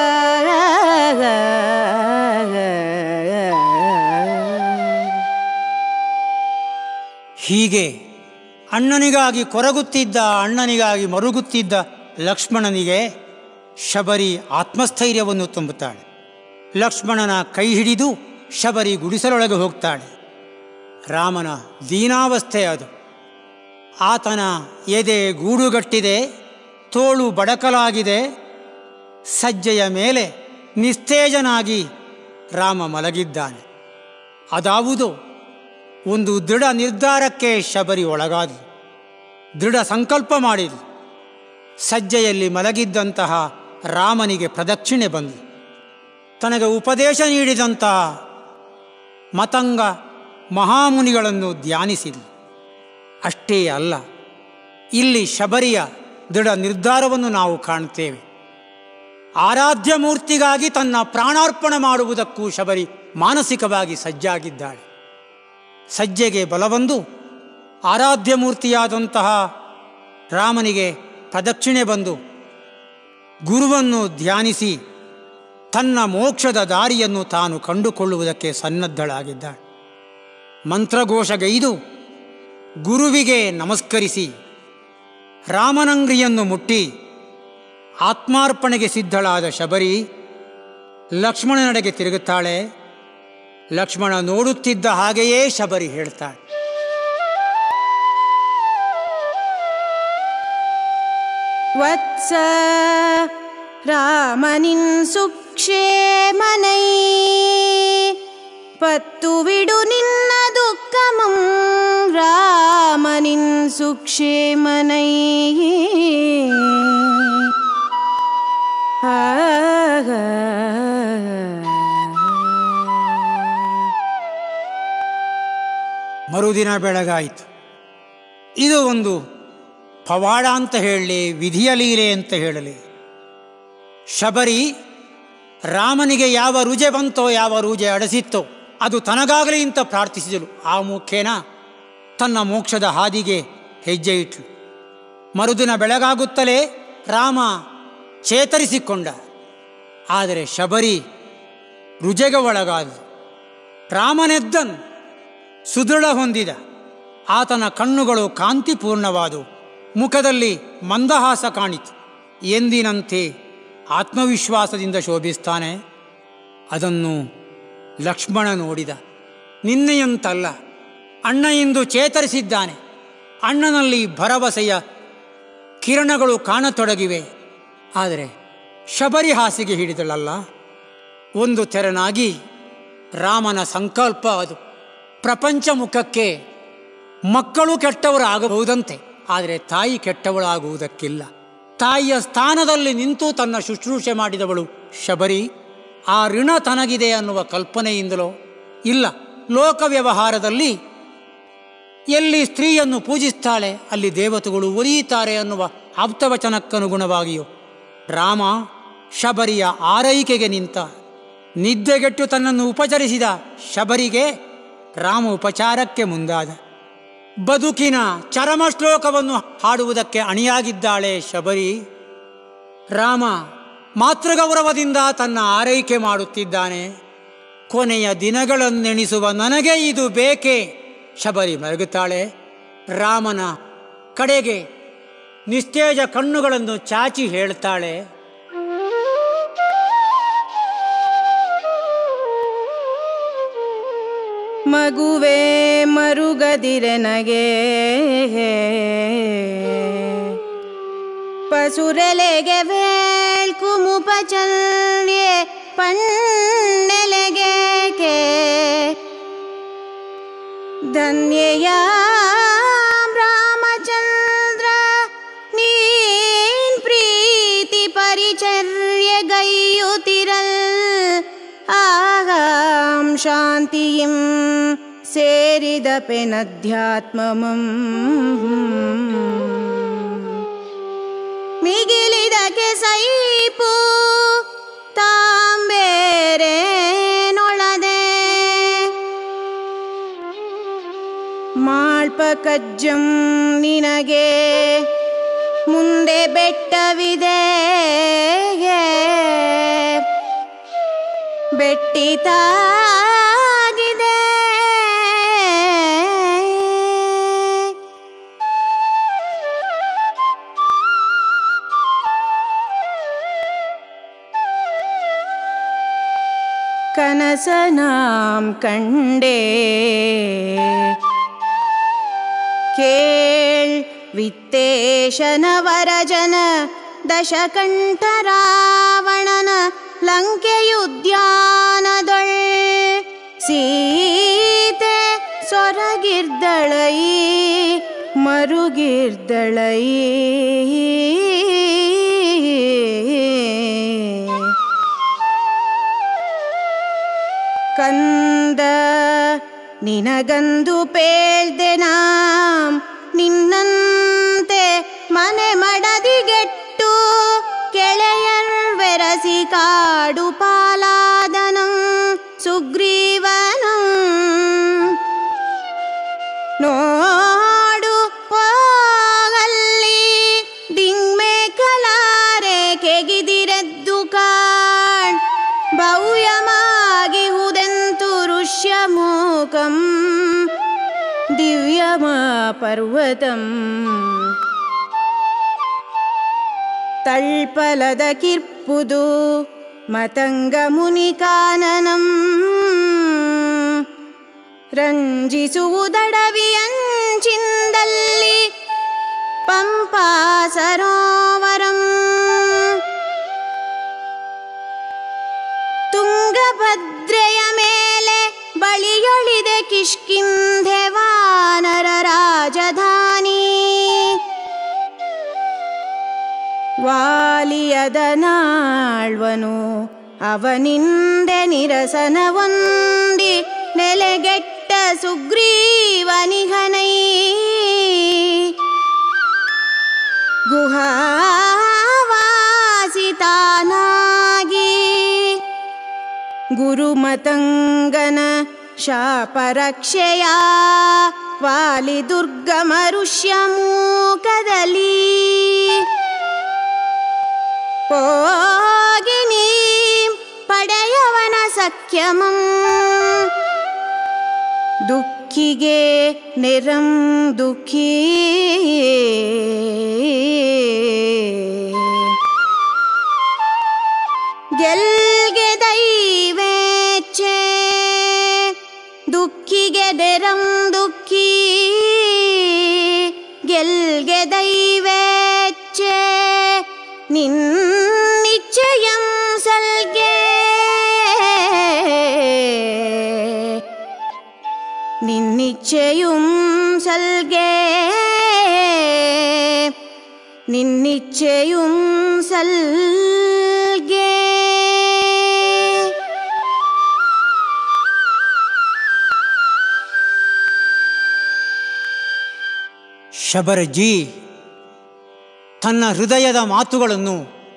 ಹೀಗೆ ಅಣ್ಣನಿಗಾಗಿ ಕೊರಗುತ್ತಿದ್ದ ಅಣ್ಣನಿಗಾಗಿ ಮರುಗುತ್ತಿದ್ದ ಲಕ್ಷ್ಮಣನಿಗೆ ಶಬರಿ ಆತ್ಮಸ್ಥೈರ್ಯವನ್ನು ತುಂಬುತ್ತಾಳೆ ಲಕ್ಷ್ಮಣನ ಕೈ ಹಿಡಿದು ಶಬರಿ ಗುಡಿಸಲೊಳಗೆ ಹೋಗ್ತಾಳೆ ರಾಮನ ದೀನಾವಸ್ಥೆ ಅದು ಆತನ ಎದೆ ಗೂಡುಗಟ್ಟಿದೆ ತೋಳು ಬಡಕಲಾಗಿದೆ ಸಜ್ಜೆಯ ಮೇಲೆ ನಿಸ್ತೇಜನಾಗಿ ರಾಮ ಮಲಗಿದ್ದಾನೆ ಅದಾವುದು ಒಂದು ದೃಢ ನಿರ್ಧಾರಕ್ಕೆ ಶಬರಿ ಒಳಗಾದ ದೃಢ ಸಂಕಲ್ಪ ಮಾಡಿದ ಸಜ್ಜೆಯಲ್ಲಿ ಮಲಗಿದ್ದಂತಹ ರಾಮನಿಗೆ ಪ್ರದಕ್ಷಿಣೆ ಬಂದು ತನಗೆ ಉಪದೇಶ ನೀಡಿದಂತಹ ಮತಂಗ ಮಹಾಮುನಿಗಳನ್ನು ಧ್ಯಾನಿಸಿದ ಅಷ್ಟೇ ಅಲ್ಲ ಇಲ್ಲಿ ಶಬರಿಯ ದೃಢ ನಿರ್ಧಾರವನ್ನು ನಾವು ಕಾಣುತ್ತೇವೆ ಆರಾಧ್ಯ ಮೂರ್ತಿಗಾಗಿ ತನ್ನ ಪ್ರಾಣಾರ್ಪಣ ಮಾಡುವುದಕ್ಕೂ ಶಬರಿ ಮಾನಸಿಕವಾಗಿ ಸಜ್ಜಾಗಿದ್ದಾಳೆ ಸಜ್ಜೆಗೆ ಬಲಬಂದು ಆರಾಧ್ಯ ಮೂರ್ತಿಯಾದಂತಹ ರಾಮನಿಗೆ ಪ್ರದಕ್ಷಿಣೆ ಬಂದು ಗುರುವನ್ನು ಧ್ಯಾನಿಸಿ ತನ್ನ ಮೋಕ್ಷದ ದಾರಿಯನ್ನು ತಾನು ಕಂಡುಕೊಳ್ಳುವುದಕ್ಕೆ ಸನ್ನದ್ಧಳಾಗಿದ್ದಾಳೆ ಮಂತ್ರಘೋಷಗೈದು ಗುರುವಿಗೆ ನಮಸ್ಕರಿಸಿ ರಾಮನಂಗ್ರಿಯನ್ನು ಮುಟ್ಟಿ ಆತ್ಮಾರ್ಪಣೆಗೆ ಸಿದ್ಧಳಾದ ಶಬರಿ ಲಕ್ಷ್ಮಣನೆಡೆಗೆ ತಿರುಗುತ್ತಾಳೆ ಲಕ್ಷ್ಮಣ ನೋಡುತ್ತಿದ್ದ ಹಾಗೆಯೇ ಶಬರಿ ಹೇಳ್ತಾಳೆ ವತ್ಸ ರಾಮನಿನ್ ಸುಕ್ಷೇಮನೈ ಪತ್ತು ವಿಡು ನಿನ್ನ ದುಃಖಮಂ ರಾಮನಿನ್ ಸುಕ್ಷೇಮನೈ ಮರುದಿನ ಬೆಳಗಾಯಿತು ಇದು ಒಂದು ಪವಾಡ ಅಂತ ಹೇಳಲಿ ವಿಧಿಯ ಲೀಲೆ ಅಂತ ಹೇಳಲಿ ಶಬರಿ ರಾಮನಿಗೆ ಯಾವ ರುಜೆ ಬಂತೋ ಯಾವ ರುಜೆ ಅಡಸಿತ್ತೋ ಅದು ತನಗಾಗಲಿ ಅಂತ ಪ್ರಾರ್ಥಿಸಿದಳು ಆ ಮುಖೇನ ತನ್ನ ಮೋಕ್ಷದ ಹಾದಿಗೆ ಹೆಜ್ಜೆ ಇಟ್ಲು ಮರುದಿನ ಬೆಳಗಾಗುತ್ತಲೇ ರಾಮ ಚೇತರಿಸಿಕೊಂಡ ಆದರೆ ಶಬರಿ ರುಜೆಗೆ ಒಳಗಾದ ರಾಮನೆದ್ದನು ಸುದೃಢ ಹೊಂದಿದ ಆತನ ಕಣ್ಣುಗಳು ಕಾಂತಿಪೂರ್ಣವಾದವು ಮುಖದಲ್ಲಿ ಮಂದಹಾಸ ಕಾಣಿತು ಎಂದಿನಂತೆ ಆತ್ಮವಿಶ್ವಾಸದಿಂದ ಶೋಭಿಸ್ತಾನೆ ಅದನ್ನು ಲಕ್ಷ್ಮಣ ನೋಡಿದ ನಿನ್ನೆಯಂತಲ್ಲ ಅಣ್ಣ ಇಂದು ಚೇತರಿಸಿದ್ದಾನೆ ಅಣ್ಣನಲ್ಲಿ ಭರವಸೆಯ ಕಿರಣಗಳು ಕಾಣತೊಡಗಿವೆ ಆದರೆ ಶಬರಿ ಹಾಸಿಗೆ ಹಿಡಿದಳಲ್ಲ ಒಂದು ತೆರನಾಗಿ ರಾಮನ ಸಂಕಲ್ಪ ಅದು ಪ್ರಪಂಚ ಮುಖಕ್ಕೆ ಮಕ್ಕಳು ಕೆಟ್ಟವರಾಗಬಹುದಂತೆ ಆದರೆ ತಾಯಿ ಕೆಟ್ಟವಳಾಗುವುದಕ್ಕಿಲ್ಲ ತಾಯಿಯ ಸ್ಥಾನದಲ್ಲಿ ನಿಂತು ತನ್ನ ಶುಶ್ರೂಷೆ ಮಾಡಿದವಳು ಶಬರಿ ಆ ಋಣ ತನಗಿದೆ ಅನ್ನುವ ಕಲ್ಪನೆಯಿಂದಲೋ ಇಲ್ಲ ಲೋಕ ವ್ಯವಹಾರದಲ್ಲಿ ಎಲ್ಲಿ ಸ್ತ್ರೀಯನ್ನು ಪೂಜಿಸ್ತಾಳೆ ಅಲ್ಲಿ ದೇವತೆಗಳು ಒಲಿಯುತ್ತಾರೆ ಅನ್ನುವ ಆಪ್ತವಚನಕ್ಕನುಗುಣವಾಗಿಯೋ ರಾಮ ಶಬರಿಯ ಆರೈಕೆಗೆ ನಿಂತ ನಿದ್ದೆಗೆಟ್ಟು ತನ್ನನ್ನು ಉಪಚರಿಸಿದ ಶಬರಿಗೆ ರಾಮ ಉಪಚಾರಕ್ಕೆ ಮುಂದಾದ ಬದುಕಿನ ಚರಮ ಶ್ಲೋಕವನ್ನು ಹಾಡುವುದಕ್ಕೆ ಅಣಿಯಾಗಿದ್ದಾಳೆ ಶಬರಿ ರಾಮ ಮಾತೃಗೌರವದಿಂದ ತನ್ನ ಆರೈಕೆ ಮಾಡುತ್ತಿದ್ದಾನೆ ಕೊನೆಯ ದಿನಗಳನ್ನೆಣಿಸುವ ನನಗೆ ಇದು ಬೇಕೇ ಶಬರಿ ಮಲಗುತ್ತಾಳೆ ರಾಮನ ಕಡೆಗೆ ನಿಸ್ತೇಜ ಕಣ್ಣುಗಳನ್ನು ಚಾಚಿ ಹೇಳ್ತಾಳೆ ಮಗುವೆ ಮರುಗದಿರೆನಗೆ ಪಸುರೆಲೆಗೆ ವೇಳ್ಕುಮುಪಚಲ್ಯೆ ಪಣ್ಣೆಲೆಗೆ ಧನ್ಯಯ ರಾಮಚಂದ್ರ ನೀನ್ ಪ್ರೀತಿ ಪರಿಚರ್ಯಗೈಯುತ್ತಿರಲ್ ಆಗಾಂ ಶಾಂತಿಯಿಂ ಸೇರಿದ ಪೆನಧ್ಯಾತ್ಮಮಂ ಮಿಗಿಲಿದಕ್ಕೆ ಸೈಪು ತಾಂಬೇರೆ ನೊಳದೆ ಮಾಳ್ಪ ಕಜ್ಜಂ ನಿನಗೆ ಮುಂದೆ ಬೆಟ್ಟವಿದೆ ಬೆಟ್ಟಿತಾಗಿದೆ ಕನಸನಾಂ ಕಂಡೇ ಕೇಳ್ ವಿತ್ತೇಶನ ವರಜನ ದಶಕಂಠ ರಾವಣನ ಲಂಕೆಯುದ್ಯಾನದೊಳ್ ಸೀತೆ ಸೊರಗಿರ್ದಳೈ ಮರುಗಿರ್ದಳೈ ಕಂದ ನಿನಗಂದು ಪೇಳ್ದೆ ನಾಂ ನಿನ್ನಂತೆ ಮನೆ ಮಡದಿಗೆಟ್ಟು ಕೆಳೆಯರ್ವೆರಸಿ ಕಾಡು ಪಾಲಾದನಂ ಸುಗ್ರೀವನಂ ನೋಡು ಹೋಗಲ್ಲಿ ಡಿಂಗ್ಮೆ ಕಲಾರೆ ಕೆಗಿದಿರೆದ್ದು ಕಾಣ್ ಭವ್ಯಮಾಗಿಹುದೆಂತು ಋಷ್ಯಮೂಕಂ ದಿವ್ಯಮಾ ಪರ್ವತಂ ತಳ್ಪಲದ ಕಿರ್ಪುದು ಮತಂಗ ಮುನಿಕಾನನಂ ರಂಜಿಸುವುದಡವಿಯಂಚಿಂದಲ್ಲಿ ಪಂಪಾ ಸರೋವರಂ ಕಿಷ್ಕಿಂಧೆ ವಾನರ ರಾಜಧಾನಿ ವಾಲಿಯದ ನಾಳ್ವನು ಅವನಿಂದೆ ನಿರಸನವೊಂದಿ ನೆಲೆಗೆಟ್ಟ ಸುಗ್ರೀವನಿಘನೈ ಗುಹಾವಾಸಿತಾನಾಗಿ ಗುರುಮತಂಗನ ಶಾಪರಕ್ಷೆಯ ವಾಲಿ ದುರ್ಗಮ ಋಷ್ಯ ಮೂಕದಲ್ಲಿ ಹೋಗಿನಿ ಪಡೆಯವನ ಸಖ್ಯಮಂ ದುಃಖಿಗೆ ನಿರಂ ದುಃಖಿ ಗೆಲ್ಗೆ ದೈವೇಚ್ಛೆ ದುಃಖಿಗೆ ನೆರಂ ದುಃಖಿ ಗೆಲ್ಗೆ ದೈವೇಚ್ಛೆ ನಿನ್ನಿಚ್ಚಯಂ ಸಲ್ಗೆ നിന്നിച്ചയും സൽഗേ നിന്നിച്ചയും സൽഗേ ಶಬರಜಿ ತನ್ನ ಹೃದಯದ ಮಾತುಗಳನ್ನು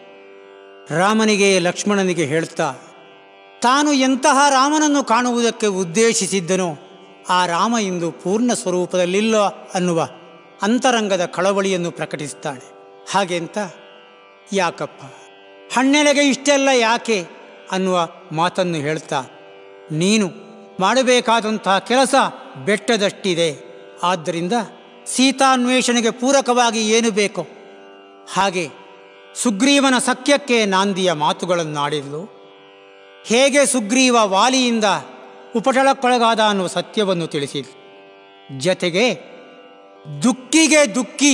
ರಾಮನಿಗೆ ಲಕ್ಷ್ಮಣನಿಗೆ ಹೇಳ್ತಾ ತಾನು ಎಂತಹ ರಾಮನನ್ನು ಕಾಣುವುದಕ್ಕೆ ಉದ್ದೇಶಿಸಿದ್ದನೋ ಆ ರಾಮ ಇಂದು ಪೂರ್ಣ ಸ್ವರೂಪದಲ್ಲಿಲ್ಲ ಅನ್ನುವ ಅಂತರಂಗದ ಕಳವಳಿಯನ್ನು ಪ್ರಕಟಿಸ್ತಾಳೆ ಹಾಗೆ ಅಂತ ಯಾಕಪ್ಪ ಹಣ್ಣೆಲೆಗೆ ಇಷ್ಟೆಲ್ಲ ಯಾಕೆ ಅನ್ನುವ ಮಾತನ್ನು ಹೇಳ್ತಾ ನೀನು ಮಾಡಬೇಕಾದಂತಹ ಕೆಲಸ ಬೆಟ್ಟದಷ್ಟಿದೆ ಆದ್ದರಿಂದ ಸೀತಾನ್ವೇಷಣೆಗೆ ಪೂರಕವಾಗಿ ಏನು ಬೇಕೋ ಹಾಗೆ ಸುಗ್ರೀವನ ಸಖ್ಯಕ್ಕೆ ನಾಂದಿಯ ಮಾತುಗಳನ್ನಾಡಿದ್ಲು ಹೇಗೆ ಸುಗ್ರೀವ ವಾಲಿಯಿಂದ ಉಪಟಳಕ್ಕೊಳಗಾದ ಅನ್ನುವ ಸತ್ಯವನ್ನು ತಿಳಿಸಿದ್ಲು ಜತೆಗೆ ದುಃಖಿಗೆ ದುಃಖಿ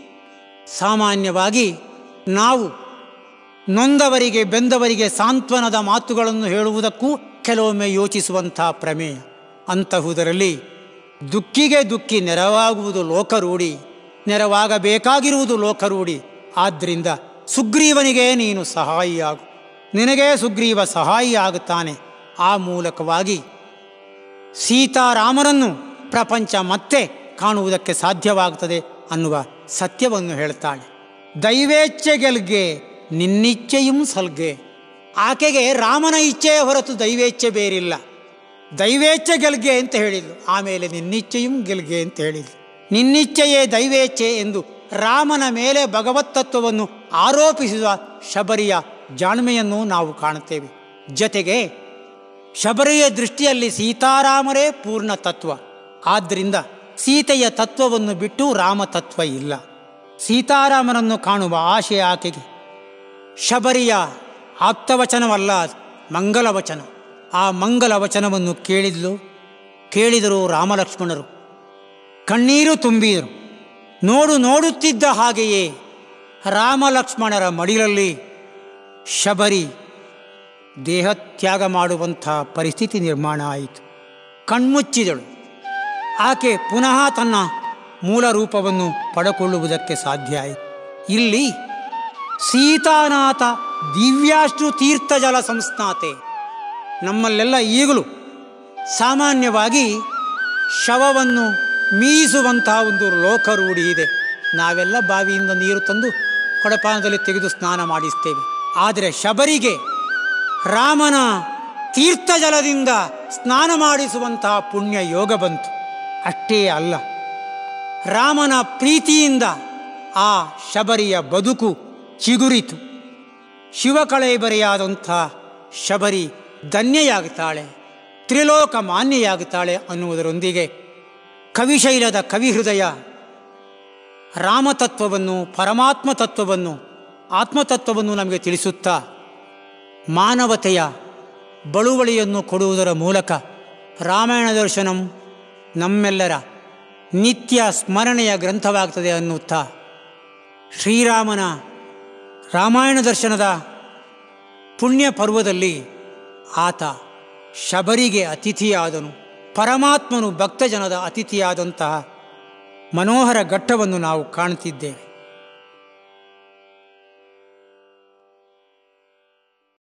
ಸಾಮಾನ್ಯವಾಗಿ ನಾವು ನೊಂದವರಿಗೆ ಬೆಂದವರಿಗೆ ಸಾಂತ್ವನದ ಮಾತುಗಳನ್ನು ಹೇಳುವುದಕ್ಕೂ ಕೆಲವೊಮ್ಮೆ ಯೋಚಿಸುವಂಥ ಪ್ರಮೇಯ ಅಂತಹುದರಲ್ಲಿ ದುಃಖಿಗೆ ದುಃಖಿ ನೆರವಾಗುವುದು ಲೋಕರೂಢಿ ನೆರವಾಗಬೇಕಾಗಿರುವುದು ಲೋಕರೂಢಿ ಆದ್ದರಿಂದ ಸುಗ್ರೀವನಿಗೆ ನೀನು ಸಹಾಯಿಯಾಗು ನಿನಗೇ ಸುಗ್ರೀವ ಸಹಾಯಿ ಆಗುತ್ತಾನೆ ಆ ಮೂಲಕವಾಗಿ ಸೀತಾರಾಮರನ್ನು ಪ್ರಪಂಚ ಮತ್ತೆ ಕಾಣುವುದಕ್ಕೆ ಸಾಧ್ಯವಾಗುತ್ತದೆ ಅನ್ನುವ ಸತ್ಯವನ್ನು ಹೇಳ್ತಾಳೆ ದೈವೇಚ್ಛೆ ಗೆಲ್ಗೆ ನಿನ್ನಿಚ್ಛೆಯೂ ಸಲ್ಗೆ ಆಕೆಗೆ ರಾಮನ ಇಚ್ಛೆಯ ಹೊರತು ದೈವೇಚ್ಛೆ ಬೇರಿಲ್ಲ ದೈವೇಚ್ಛೆ ಗೆಲ್ಗೆ ಅಂತ ಹೇಳಿದ್ಲು ಆಮೇಲೆ ನಿನ್ನಿಚ್ಛೆಯೂ ಗೆಲ್ಗೆ ಅಂತ ಹೇಳಿದ್ಲು ನಿನ್ನಿಚ್ಛೆಯೇ ದೈವೇಚ್ಛೆ ಎಂದು ರಾಮನ ಮೇಲೆ ಭಗವತ್ತತ್ವವನ್ನು ಆರೋಪಿಸುವ ಶಬರಿಯ ಜಾಣ್ಮೆಯನ್ನು ನಾವು ಕಾಣುತ್ತೇವೆ ಜತೆಗೆ ಶಬರಿಯ ದೃಷ್ಟಿಯಲ್ಲಿ ಸೀತಾರಾಮರೇ ಪೂರ್ಣ ತತ್ವ ಆದ್ದರಿಂದ ಸೀತೆಯ ತತ್ವವನ್ನು ಬಿಟ್ಟು ರಾಮ ತತ್ವ ಇಲ್ಲ ಸೀತಾರಾಮನನ್ನು ಕಾಣುವ ಆಶೆ ಆಕೆಗೆ ಶಬರಿಯ ಆಪ್ತವಚನವಲ್ಲ ಮಂಗಲವಚನ ಆ ಮಂಗಲ ವಚನವನ್ನು ಕೇಳಿದ್ಲು ಕೇಳಿದರು ರಾಮಲಕ್ಷ್ಮಣರು ಕಣ್ಣೀರು ತುಂಬಿದರು ನೋಡು ನೋಡುತ್ತಿದ್ದ ಹಾಗೆಯೇ ರಾಮಲಕ್ಷ್ಮಣರ ಮಡಿಲಲ್ಲಿ ಶಬರಿ ದೇಹತ್ಯಾಗ ಮಾಡುವಂಥ ಪರಿಸ್ಥಿತಿ ನಿರ್ಮಾಣ ಆಯಿತು ಕಣ್ಮುಚ್ಚಿದಳು ಆಕೆ ಪುನಃ ತನ್ನ ಮೂಲ ರೂಪವನ್ನು ಪಡಕೊಳ್ಳುವುದಕ್ಕೆ ಸಾಧ್ಯ ಆಯಿತು ಇಲ್ಲಿ ಸೀತಾನಾಥ ದಿವ್ಯಾಷ್ಟು ತೀರ್ಥಜಲ ಸಂಸ್ನಾತೆ ನಮ್ಮಲ್ಲೆಲ್ಲ ಈಗಲೂ ಸಾಮಾನ್ಯವಾಗಿ ಶವವನ್ನು ಮೀಸುವಂತಹ ಒಂದು ಲೋಕರೂಢಿ ಇದೆ ನಾವೆಲ್ಲ ಬಾವಿಯಿಂದ ನೀರು ತಂದು ಕೊಡಪಾನದಲ್ಲಿ ತೆಗೆದು ಸ್ನಾನ ಮಾಡಿಸ್ತೇವೆ ಆದರೆ ಶಬರಿಗೆ ರಾಮನ ತೀರ್ಥಜಲದಿಂದ ಸ್ನಾನ ಮಾಡಿಸುವಂತಹ ಪುಣ್ಯ ಯೋಗ ಬಂತು ಅಷ್ಟೇ ಅಲ್ಲ ರಾಮನ ಪ್ರೀತಿಯಿಂದ ಆ ಶಬರಿಯ ಬದುಕು ಚಿಗುರಿತು ಶಿವಕಳೈಬರಿಯಾದಂಥ ಶಬರಿ ಧನ್ಯೆಯಾಗುತ್ತಾಳೆ ತ್ರಿಲೋಕ ಮಾನ್ಯೆಯಾಗುತ್ತಾಳೆ ಅನ್ನುವುದರೊಂದಿಗೆ ಕವಿಶೈಲದ ಕವಿಹೃದಯ ರಾಮತತ್ವವನ್ನು ಪರಮಾತ್ಮ ತತ್ವವನ್ನು ಆತ್ಮತತ್ವವನ್ನು ನಮಗೆ ತಿಳಿಸುತ್ತಾ ಮಾನವತೆಯ ಬಳುವಳಿಯನ್ನು ಕೊಡುವುದರ ಮೂಲಕ ರಾಮಾಯಣ ದರ್ಶನಂ ನಮ್ಮೆಲ್ಲರ ನಿತ್ಯ ಸ್ಮರಣೆಯ ಗ್ರಂಥವಾಗ್ತದೆ ಅನ್ನುತ್ತಾ ಶ್ರೀರಾಮನ ರಾಮಾಯಣ ದರ್ಶನದ ಪುಣ್ಯ ಪರ್ವದಲ್ಲಿ ಆತ ಶಬರಿಗೆ ಅತಿಥಿಯಾದನು ಪರಮಾತ್ಮನು ಭಕ್ತಜನದ ಅತಿಥಿಯಾದಂತಹ ಮನೋಹರ ಘಟ್ಟವನ್ನು ನಾವು ಕಾಣುತ್ತಿದ್ದೇವೆ